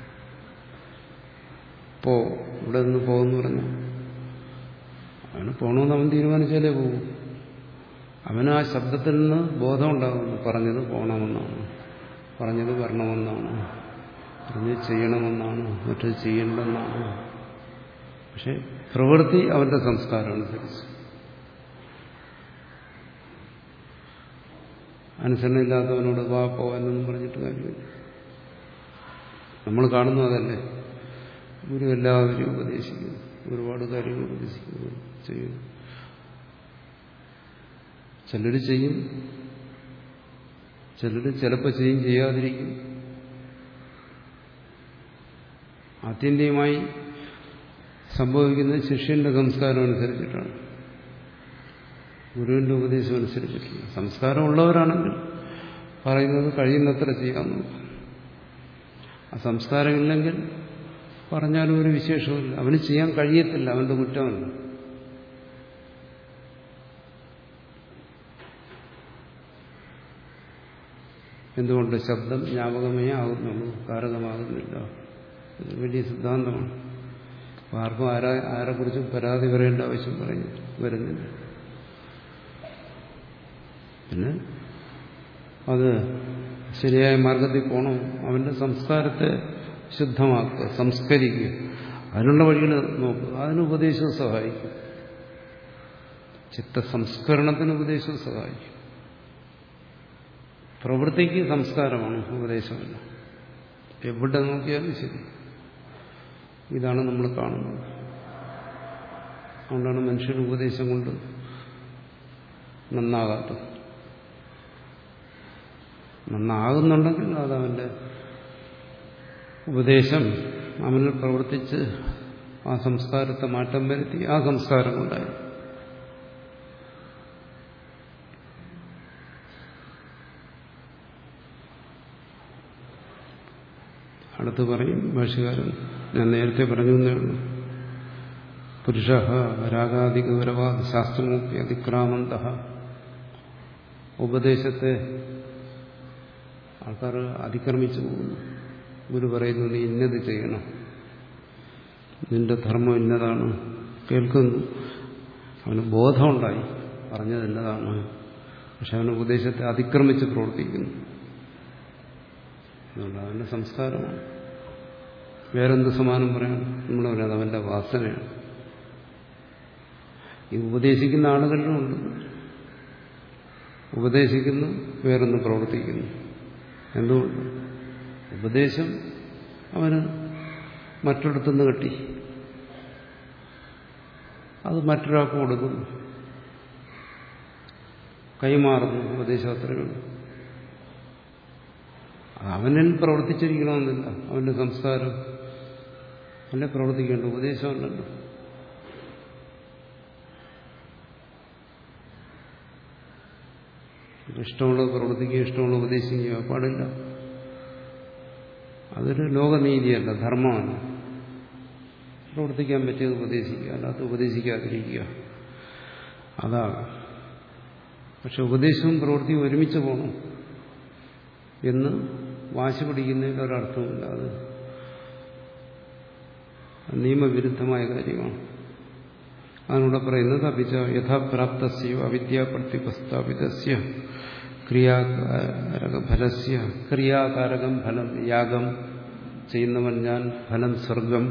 പോ ഇവിടെ നിന്ന് പോകുന്നു പറഞ്ഞു അവന് പോകണമെന്ന് അവൻ തീരുമാനിച്ചാലേ പോകും അവന് ആ ശബ്ദത്തിൽ നിന്ന് ബോധമുണ്ടാകുന്നു പറഞ്ഞത് പോകണമെന്നാണ് പറഞ്ഞത് വരണമെന്നാണ് പറഞ്ഞത് ചെയ്യണമെന്നാണ് മറ്റത് ചെയ്യേണ്ടെന്നാണ് പക്ഷെ പ്രവൃത്തി അവന്റെ സംസ്കാരം അനുസരിച്ച് അനുസരണമില്ലാത്തവനോട് വാ പോവാനൊന്നും പറഞ്ഞിട്ട് കാര്യമില്ല നമ്മൾ കാണുന്നു അതല്ലേ ഗുരു എല്ലാവരും ഉപദേശിക്കുന്നു ഒരുപാട് കാര്യങ്ങൾ ഉപദേശിക്കുന്നു ചെയ്യുന്നു ചിലർ ചെയ്യും ചിലർ ചിലപ്പോൾ ചെയ്യും ചെയ്യാതിരിക്കും ആത്യന്തികമായി സംഭവിക്കുന്നത് ശിഷ്യന്റെ സംസ്കാരം അനുസരിച്ചിട്ടാണ് ഗുരുവിന്റെ ഉപദേശം അനുസരിച്ചിട്ടില്ല സംസ്കാരമുള്ളവരാണെങ്കിൽ പറയുന്നത് കഴിയുന്നത്ര ചെയ്യാമെന്ന് ആ സംസ്കാരമില്ലെങ്കിൽ പറഞ്ഞാലും ഒരു വിശേഷമില്ല അവന് ചെയ്യാൻ കഴിയത്തില്ല അവന്റെ കുറ്റമല്ല എന്തുകൊണ്ട് ശബ്ദം ജ്ഞാപകമേ ആകുന്നുള്ളൂ കാരകമാകുന്നില്ല ഇത് വലിയ സിദ്ധാന്തമാണ് ആർക്കും ആരാ ആരെക്കുറിച്ചും പരാതി പറയേണ്ട ആവശ്യം പറയും വരുന്നില്ല പിന്നെ അത് ശരിയായ മാർഗത്തിൽ പോകണം അവന്റെ സംസ്കാരത്തെ ശുദ്ധമാക്കുക സംസ്കരിക്കുക അതിനുള്ള വഴികൾ നോക്കുക അതിന് ഉപദേശവും സഹായിക്കും ചിത്തസംസ്കരണത്തിന് ഉപദേശവും സഹായിക്കും പ്രവൃത്തിക്ക് സംസ്കാരമാണ് ഉപദേശമല്ല എവിടെ നോക്കിയാലും ശരി ഇതാണ് നമ്മൾ കാണുന്നത് അതുകൊണ്ടാണ് മനുഷ്യന് ഉപദേശം കൊണ്ട് നന്നാകാത്തത് നന്നാകുന്നുണ്ടെങ്കിൽ അത് അവന്റെ ഉപദേശം അവനിൽ പ്രവർത്തിച്ച് ആ സംസ്കാരത്തെ മാറ്റം വരുത്തി ആ സംസ്കാരം കൊണ്ടായി അടുത്ത് പറയും ഭാഷകാരൻ ഞാൻ നേരത്തെ പറഞ്ഞു എന്നേ ഉള്ളൂ പുരുഷ രാഗാദിഗൗരവ ശാസ്ത്രമൂപ്പി അതിക്രാമന്ത ഉപദേശത്തെ ആൾക്കാർ അതിക്രമിച്ചു പോകുന്നു ഗുരു പറയുന്നു നീ ഇന്നത് ചെയ്യണം നിന്റെ ധർമ്മം ഇന്നതാണ് കേൾക്കുന്നു അവന് ബോധമുണ്ടായി പറഞ്ഞത് ഇന്നതാണ് പക്ഷെ അവന് ഉപദേശത്തെ അതിക്രമിച്ച് പ്രവർത്തിക്കുന്നു അതുകൊണ്ട് അവന്റെ സംസ്കാരമാണ് വേറെന്ത് സമാനം പറയാം നമ്മൾ പറയാം അവന്റെ വാസനയാണ് ഈ ഉപദേശിക്കുന്ന ആളുകളിലുമുണ്ട് ഉപദേശിക്കുന്നു വേറൊന്ന് പ്രവർത്തിക്കുന്നു എന്തുകൊണ്ട് ഉപദേശം അവന് മറ്റൊരിടത്തുനിന്ന് കിട്ടി അത് മറ്റൊരാൾക്ക് കൊടുക്കുന്നു കൈമാറുന്നു ഉപദേശം അത്രയുള്ളൂ അവനിൽ പ്രവർത്തിച്ചിരിക്കണമെന്നില്ല അവന്റെ സംസ്കാരം അവനെ പ്രവർത്തിക്കേണ്ട ഉപദേശമല്ലല്ലോ ഇഷ്ടമുള്ളത് പ്രവർത്തിക്കുക ഇഷ്ടമുള്ളത് ഉപദേശിക്കുക പാടില്ല അതൊരു ലോകനീതിയല്ല ധർമ്മമാണ് പ്രവർത്തിക്കാൻ പറ്റിയത് ഉപദേശിക്കുക അല്ലാത്ത ഉപദേശിക്കാതിരിക്കുക അതാണ് പക്ഷെ ഉപദേശവും പ്രവൃത്തിയും ഒരുമിച്ച് പോകണം എന്ന് വാശി പിടിക്കുന്നതിൽ ഒരർത്ഥമില്ല അത് നിയമവിരുദ്ധമായ കാര്യമാണ് അതിനൂടെ പറയുന്നത് അഭിച്ച യഥാപ്രാപ്തസ്യോ അവിദ്യാപ്രത്യുപസ്ഥാപിതസ്യ ക്രിയാകാരകഫലസ്യ ക്രിയാകാരകം ഫലം യാഗം ചെയ്യുന്നവൻ ഞാൻ ഫലം സ്വർഗം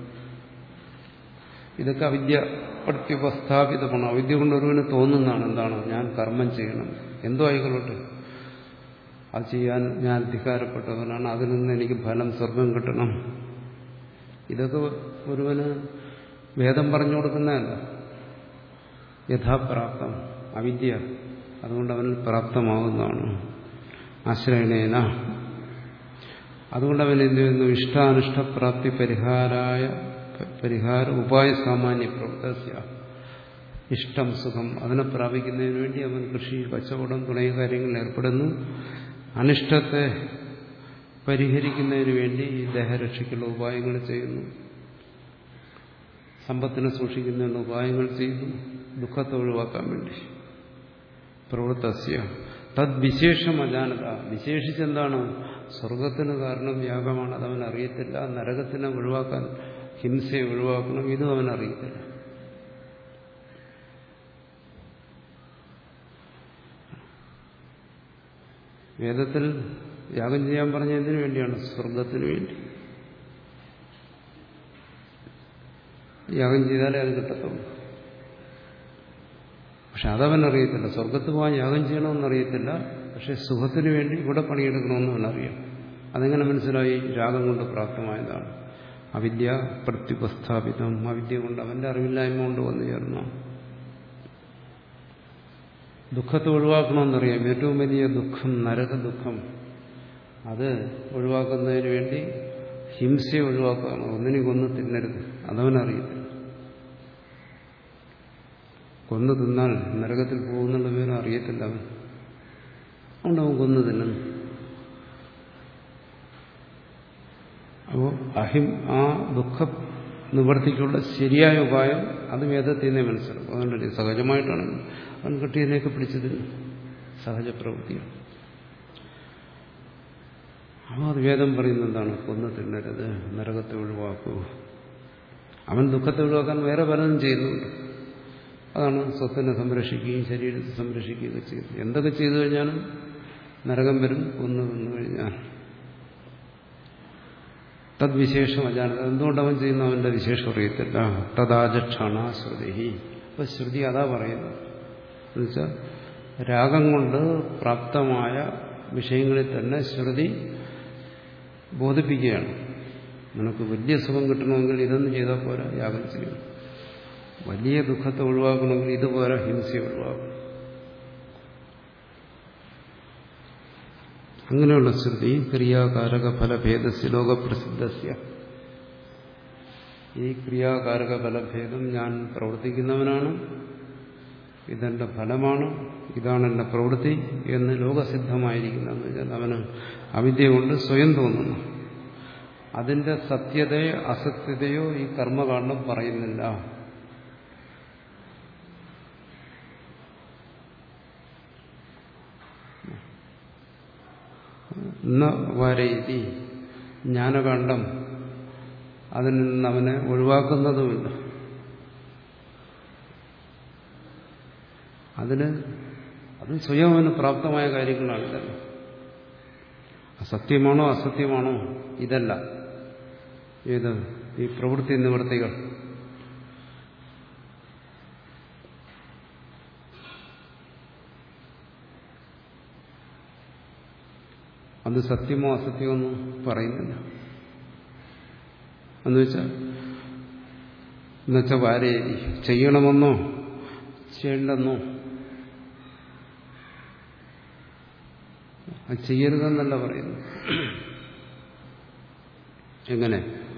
ഇതൊക്കെ അവിദ്യ പ്രത്യുപസ്ഥാപിതമാണ് അവിദ്യ കൊണ്ട് ഒരുവന് തോന്നുന്നതാണ് എന്താണ് ഞാൻ കർമ്മം ചെയ്യണം എന്തോ ആയിക്കൊള്ളട്ടെ അത് ചെയ്യാൻ ഞാൻ അധികാരപ്പെട്ടവനാണ് അതിൽ നിന്ന് എനിക്ക് ഫലം സ്വർഗം കിട്ടണം ഇതൊക്കെ ഒരുവന് വേദം പറഞ്ഞു കൊടുക്കുന്നതല്ല യഥാപ്രാപ്തം അവിദ്യ അതുകൊണ്ട് അവനിൽ പ്രാപ്തമാവുന്നതാണ് ആശ്രയണേന അതുകൊണ്ട് അവൻ എന്ത് ചെയ്യുന്നു ഇഷ്ടാനിഷ്ടപ്രാപ്തി പരിഹാരായ പരിഹാര ഉപായ സാമാന്യ പ്രവൃത്തസ്യ ഇഷ്ടം സുഖം അതിനെ പ്രാപിക്കുന്നതിന് വേണ്ടി അവൻ കൃഷി കച്ചവടം തുടങ്ങിയ കാര്യങ്ങളിൽ ഏർപ്പെടുന്നു അനിഷ്ടത്തെ പരിഹരിക്കുന്നതിന് വേണ്ടി ഈ ദേഹരക്ഷയ്ക്കുള്ള ഉപായങ്ങൾ ചെയ്യുന്നു സമ്പത്തിനെ സൂക്ഷിക്കുന്നതിനുള്ള ഉപായങ്ങൾ ചെയ്യുന്നു ദുഃഖത്തെ ഒഴിവാക്കാൻ വേണ്ടി പ്രവൃത്തസ്യ തദ്വിശേഷം അജാനത വിശേഷിച്ചെന്താണ് സ്വർഗത്തിന് കാരണം യാഗമാണ് അതവൻ അറിയത്തില്ല നരകത്തിനെ ഒഴിവാക്കാൻ ഹിംസയെ ഒഴിവാക്കണം ഇതും അവൻ അറിയത്തില്ല വേദത്തിൽ യാഗം ചെയ്യാൻ പറഞ്ഞ എന്തിനു വേണ്ടിയാണ് സ്വർഗത്തിന് വേണ്ടി യാഗം ചെയ്താലേ അത് കിട്ടത്തുള്ളൂ പക്ഷെ അതവൻ അറിയത്തില്ല സ്വർഗത്ത് പോകാൻ യാഗം ചെയ്യണമെന്നറിയത്തില്ല പക്ഷെ സുഖത്തിന് വേണ്ടി ഇവിടെ പണിയെടുക്കണമെന്ന് അവനറിയാം അതെങ്ങനെ മനസ്സിലായി രാഗം കൊണ്ട് പ്രാപ്തമായതാണ് അവിദ്യ പ്രത്യുപസ്ഥാപിതം അവിദ്യ കൊണ്ട് അവന്റെ അറിവില്ലായ്മ കൊണ്ട് വന്നു ചേർന്നു ദുഃഖത്തെ ഒഴിവാക്കണമെന്നറിയാം ഏറ്റവും വലിയ ദുഃഖം നരക ദുഃഖം അത് ഒഴിവാക്കുന്നതിന് വേണ്ടി ഹിംസയെ ഒഴിവാക്കുകയാണ് ഒന്നിനെ കൊന്ന് തിന്നരുത് അതവനറിയത്തില്ല കൊന്നു തിന്നാൽ നരകത്തിൽ പോകുന്നുള്ള വിവരം അറിയത്തില്ല അവൻ അതുകൊണ്ട് അവൻ കൊന്നു തിന്നുന്നു അപ്പോൾ അഹിം ആ ദുഃഖ നിവർത്തിക്കുള്ള ശരിയായ ഉപായം അത് വേദത്തിൽ നിന്നേ മനസ്സിലാക്കും അതുകൊണ്ടല്ലേ സഹജമായിട്ടാണ് അവൻ കിട്ടിയതിനെയൊക്കെ പിടിച്ചത് സഹജ പ്രവൃത്തിയാണ് അപ്പോൾ അത് വേദം പറയുന്നത് എന്താണ് കൊന്നു തിന്നരുത് നരകത്തെ ഒഴിവാക്കൂ അവൻ ദുഃഖത്തെ ഒഴിവാക്കാൻ വേറെ പലതും ചെയ്യുന്നുണ്ട് അതാണ് സ്വത്തിനെ സംരക്ഷിക്കുകയും ശരീരത്തെ സംരക്ഷിക്കുകയൊക്കെ ചെയ്യുന്നത് എന്തൊക്കെ ചെയ്തു കഴിഞ്ഞാലും നരകം വരും കൊന്നു തിന്നു കഴിഞ്ഞാൽ തദ്വിശേഷം അജാനത എന്തുകൊണ്ട് അവൻ ചെയ്യുന്നു അവന്റെ വിശേഷം അറിയത്തില്ല തദാചക്ഷണ ശ്രുതി അപ്പൊ ശ്രുതി അതാ പറയുന്നത് എന്നുവെച്ചാൽ രാഗം കൊണ്ട് പ്രാപ്തമായ വിഷയങ്ങളിൽ തന്നെ ശ്രുതി ബോധിപ്പിക്കുകയാണ് നിനക്ക് വലിയ സുഖം കിട്ടണമെങ്കിൽ ഇതൊന്നും ചെയ്താൽ പോരാ യാഗം ചെയ്യണം വലിയ ദുഃഖത്തെ ഒഴിവാക്കണമെങ്കിൽ ഇതുപോലെ ഹിംസ ഒഴിവാക്കും അങ്ങനെയുള്ള ശ്രുതി ക്രിയാകാരക ഫലഭേദസ്യ ലോകപ്രസിദ്ധസ്യ ഈ ക്രിയാകാരക ഫലഭേദം ഞാൻ പ്രവർത്തിക്കുന്നവനാണ് ഇതെന്റെ ഫലമാണ് ഇതാണ് എന്റെ പ്രവൃത്തി എന്ന് ലോകസിദ്ധമായിരിക്കുന്നതെന്ന് വെച്ചാൽ അവന് അവിദ്യ കൊണ്ട് സ്വയം തോന്നുന്നു അതിന്റെ സത്യതയോ അസത്യതയോ ഈ കർമ്മകാണ്ഡം പറയുന്നില്ല ന വരയിതി ജ്ഞാനകാന്ഡം അതിൽ നിന്ന് അവനെ ഒഴിവാക്കുന്നതുമില്ല അതിന് അത് സ്വയം അവന് പ്രാപ്തമായ കാര്യങ്ങളാണിതല്ല അസത്യമാണോ അസത്യമാണോ ഇതല്ല ഏത് ഈ പ്രവൃത്തി നിവൃത്തികൾ അത് സത്യമോ അസത്യമോ ഒന്നും പറയുന്നില്ല എന്നുവെച്ചാൽ എന്നുവെച്ചാൽ വാരെ ചെയ്യണമെന്നോ ചെയ്യണ്ടെന്നോ അത് ചെയ്യരുതെന്നല്ല പറയുന്നു എങ്ങനെ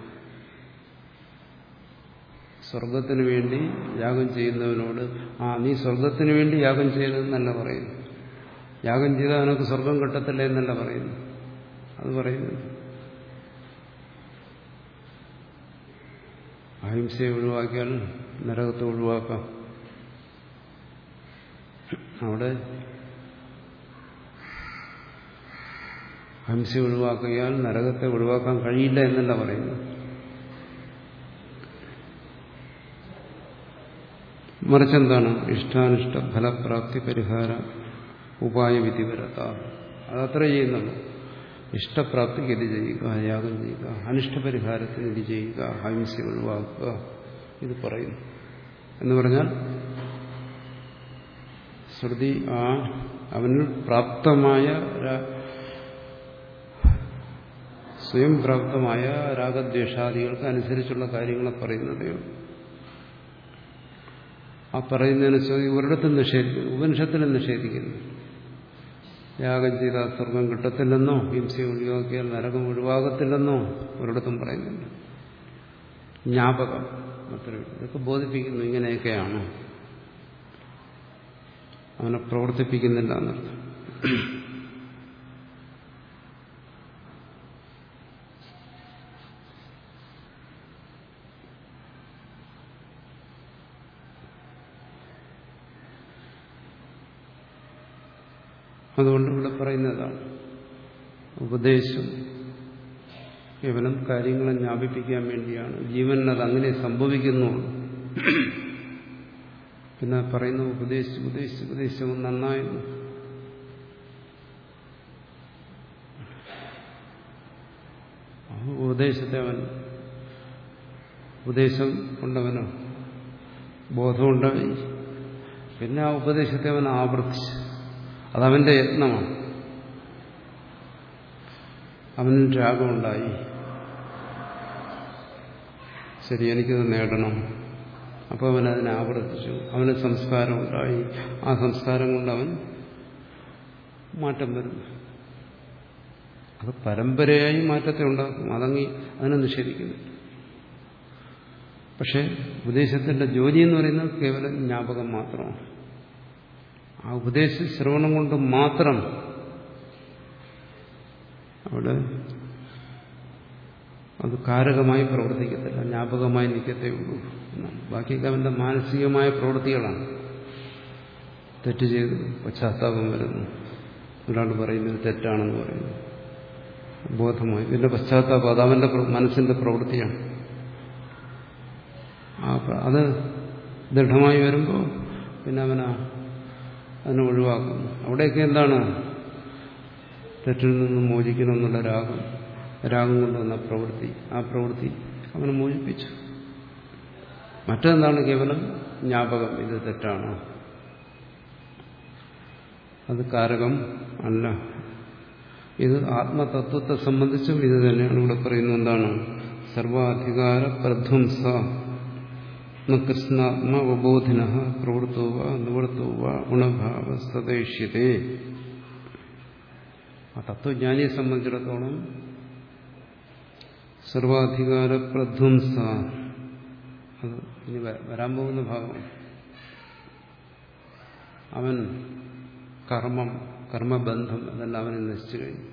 സ്വർഗത്തിന് വേണ്ടി യാഗം ചെയ്യുന്നവനോട് ആ നീ സ്വർഗത്തിന് വേണ്ടി യാഗം ചെയ്യരുതെന്നല്ല പറയുന്നു യാഗം ചെയ്താൽ അവനക്ക് സ്വർഗം കിട്ടത്തില്ല എന്നല്ല പറയുന്നു അത് പറയുന്നു അഹിംസയെ ഒഴിവാക്കിയാൽ നരകത്തെ ഒഴിവാക്കാം അവിടെ അഹിംസ ഒഴിവാക്കിയാൽ നരകത്തെ ഒഴിവാക്കാൻ കഴിയില്ല എന്നല്ല പറയുന്നു മറിച്ചെന്താണ് ഇഷ്ടാനിഷ്ട ഫലപ്രാപ്തി പരിഹാര ഉപായ വിധിപരത അതത്ര ചെയ്യുന്നുള്ളൂ ഇഷ്ടപ്രാപ്തിക്ക് ഇത് ചെയ്യുക യാഗം ചെയ്യുക അനിഷ്ടപരിഹാരത്തിന് ഇത് ചെയ്യുക അഹിംസ ഒഴിവാക്കുക ഇത് പറയുന്നു എന്ന് പറഞ്ഞാൽ ശ്രുതി ആ അവനിൽ പ്രാപ്തമായ സ്വയം പ്രാപ്തമായ രാഗദ്വേഷാദികൾക്ക് അനുസരിച്ചുള്ള കാര്യങ്ങളെ പറയുന്നതേ ഉള്ളൂ ആ പറയുന്നതിന് ഒരിടത്തും നിഷേധിക്കുന്നു ഉപനിഷത്തിലും നിഷേധിക്കുന്നു യാഗം ചെയ്താൽ സ്വർഗം കിട്ടത്തില്ലെന്നോ ഹിംസ ഒഴിവാക്കിയാൽ നരകം ഒഴിവാകത്തില്ലെന്നോ ഒരിടത്തും പറയുന്നില്ല ജ്ഞാപകം അത്ര ഇതൊക്കെ ബോധിപ്പിക്കുന്നു ഇങ്ങനെയൊക്കെയാണ് അവനെ പ്രവർത്തിപ്പിക്കുന്നില്ല എന്നർത്ഥം അതുകൊണ്ട് ഇവിടെ പറയുന്നതാണ് ഉപദേശം കേവലം കാര്യങ്ങളെ ജ്ഞാപിപ്പിക്കാൻ വേണ്ടിയാണ് ജീവനിൽ അത് അങ്ങനെ സംഭവിക്കുന്നുള്ളൂ പിന്നെ പറയുന്നു ഉപദേശിച്ച് ഉപദേശിച്ച് ഉപദേശിച്ചവൻ നന്നായിരുന്നു ഉപദേശത്തെ അവൻ ഉപദേശം കൊണ്ടവനോ ബോധമുണ്ടായി പിന്നെ ആ ഉപദേശത്തെ അവൻ ആവർത്തിച്ചു അതവന്റെ യത്നമാണ് അവനും രാഗമുണ്ടായി ശരി എനിക്കത് നേടണം അപ്പോൾ അവൻ അതിനെ ആവർത്തിച്ചു അവന് സംസ്കാരം ഉണ്ടായി ആ സംസ്കാരം കൊണ്ട് അവൻ മാറ്റം വരുന്നു അത് പരമ്പരയായി മാറ്റത്തെ ഉണ്ടാക്കും അതങ്ങി അതിനെ നിഷേധിക്കുന്നു പക്ഷെ ഉപദേശത്തിന്റെ ജോലി എന്ന് പറയുന്നത് കേവലം ജ്ഞാപകം മാത്രമാണ് ആ ഉപദേശ ശ്രവണം കൊണ്ട് മാത്രം അവിടെ അത് കാരകമായി പ്രവർത്തിക്കത്തില്ല ജ്ഞാപകമായി നിൽക്കത്തേ ഉള്ളൂ എന്നാണ് ബാക്കിയൊക്കെ അവന്റെ മാനസികമായ പ്രവൃത്തികളാണ് തെറ്റ് ചെയ്ത് പശ്ചാത്താപം വരുന്നു ഒരാൾ പറയുന്നത് തെറ്റാണെന്ന് പറയുന്നു ബോധമായി ഇതിന്റെ പശ്ചാത്താപം അത് അവന്റെ മനസ്സിന്റെ പ്രവൃത്തിയാണ് അത് ദൃഢമായി വരുമ്പോൾ പിന്നെ അവനാ അതിനെ ഒഴിവാക്കുന്നു അവിടെയൊക്കെ എന്താണ് തെറ്റിൽ നിന്ന് മോചിക്കണമെന്നുള്ള രാഗം രാഗം കൊണ്ടുവന്ന പ്രവൃത്തി ആ പ്രവൃത്തി അവനെ മോചിപ്പിച്ചു മറ്റെന്താണ് കേവലം ജ്ഞാപകം ഇത് തെറ്റാണ് അത് കാരകം അല്ല ഇത് ആത്മതത്വത്തെ സംബന്ധിച്ചും ഇത് തന്നെയാണ് ഇവിടെ പറയുന്നത് എന്താണ് സർവാധികാര പ്രധ്വംസ കൃഷ്ണാത്മവബോധിന പ്രവൃത്തോ വ നിവൃത്തോ വ ഗുണഭാവ സദേഷ്യതേ ആ തത്വജ്ഞാനിയെ സംബന്ധിച്ചിടത്തോളം സർവാധികാര പ്രധ്വംസ അത് ഇനി വരാൻ പോകുന്ന ഭാഗം അവൻ കർമ്മം കർമ്മബന്ധം അതെല്ലാം അവനെ നശിച്ചു കഴിഞ്ഞു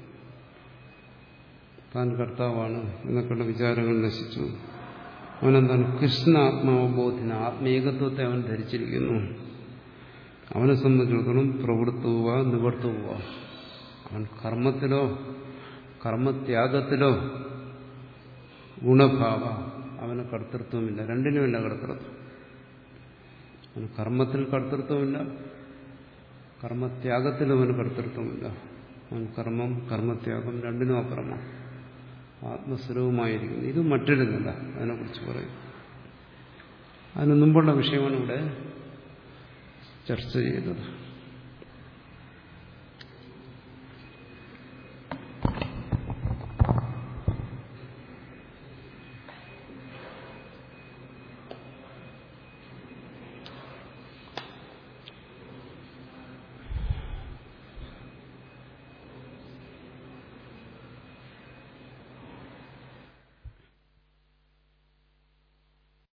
താൻ കർത്താവാണ് എന്നൊക്കെയുള്ള വിചാരങ്ങൾ നശിച്ചു അവനെന്താണ് കൃഷ്ണ ആത്മാവബോധിന ആത്മീകത്വത്തെ അവൻ ധരിച്ചിരിക്കുന്നു അവനെ സംബന്ധിച്ചിടത്തോളം പ്രവൃത്തുക നിവർത്തുക അവൻ കർമ്മത്തിലോ കർമ്മത്യാഗത്തിലോ ഗുണഭാവ അവന് കർത്തൃത്വമില്ല രണ്ടിനുമില്ല കർത്തൃത്വം അവന് കർമ്മത്തിൽ കർത്തൃത്വമില്ല കർമ്മത്യാഗത്തിൽ അവന് കർത്തൃത്വമില്ല അവൻ കർമ്മം കർമ്മത്യാഗം രണ്ടിനും അപ്പുറമാണ് ആത്മസ്വരവുമായിരിക്കുന്നു ഇത് മറ്റൊരു നില അതിനെക്കുറിച്ച് പറയും അതിന് മുമ്പുള്ള വിഷയമാണ് ഇവിടെ ചർച്ച ചെയ്തത്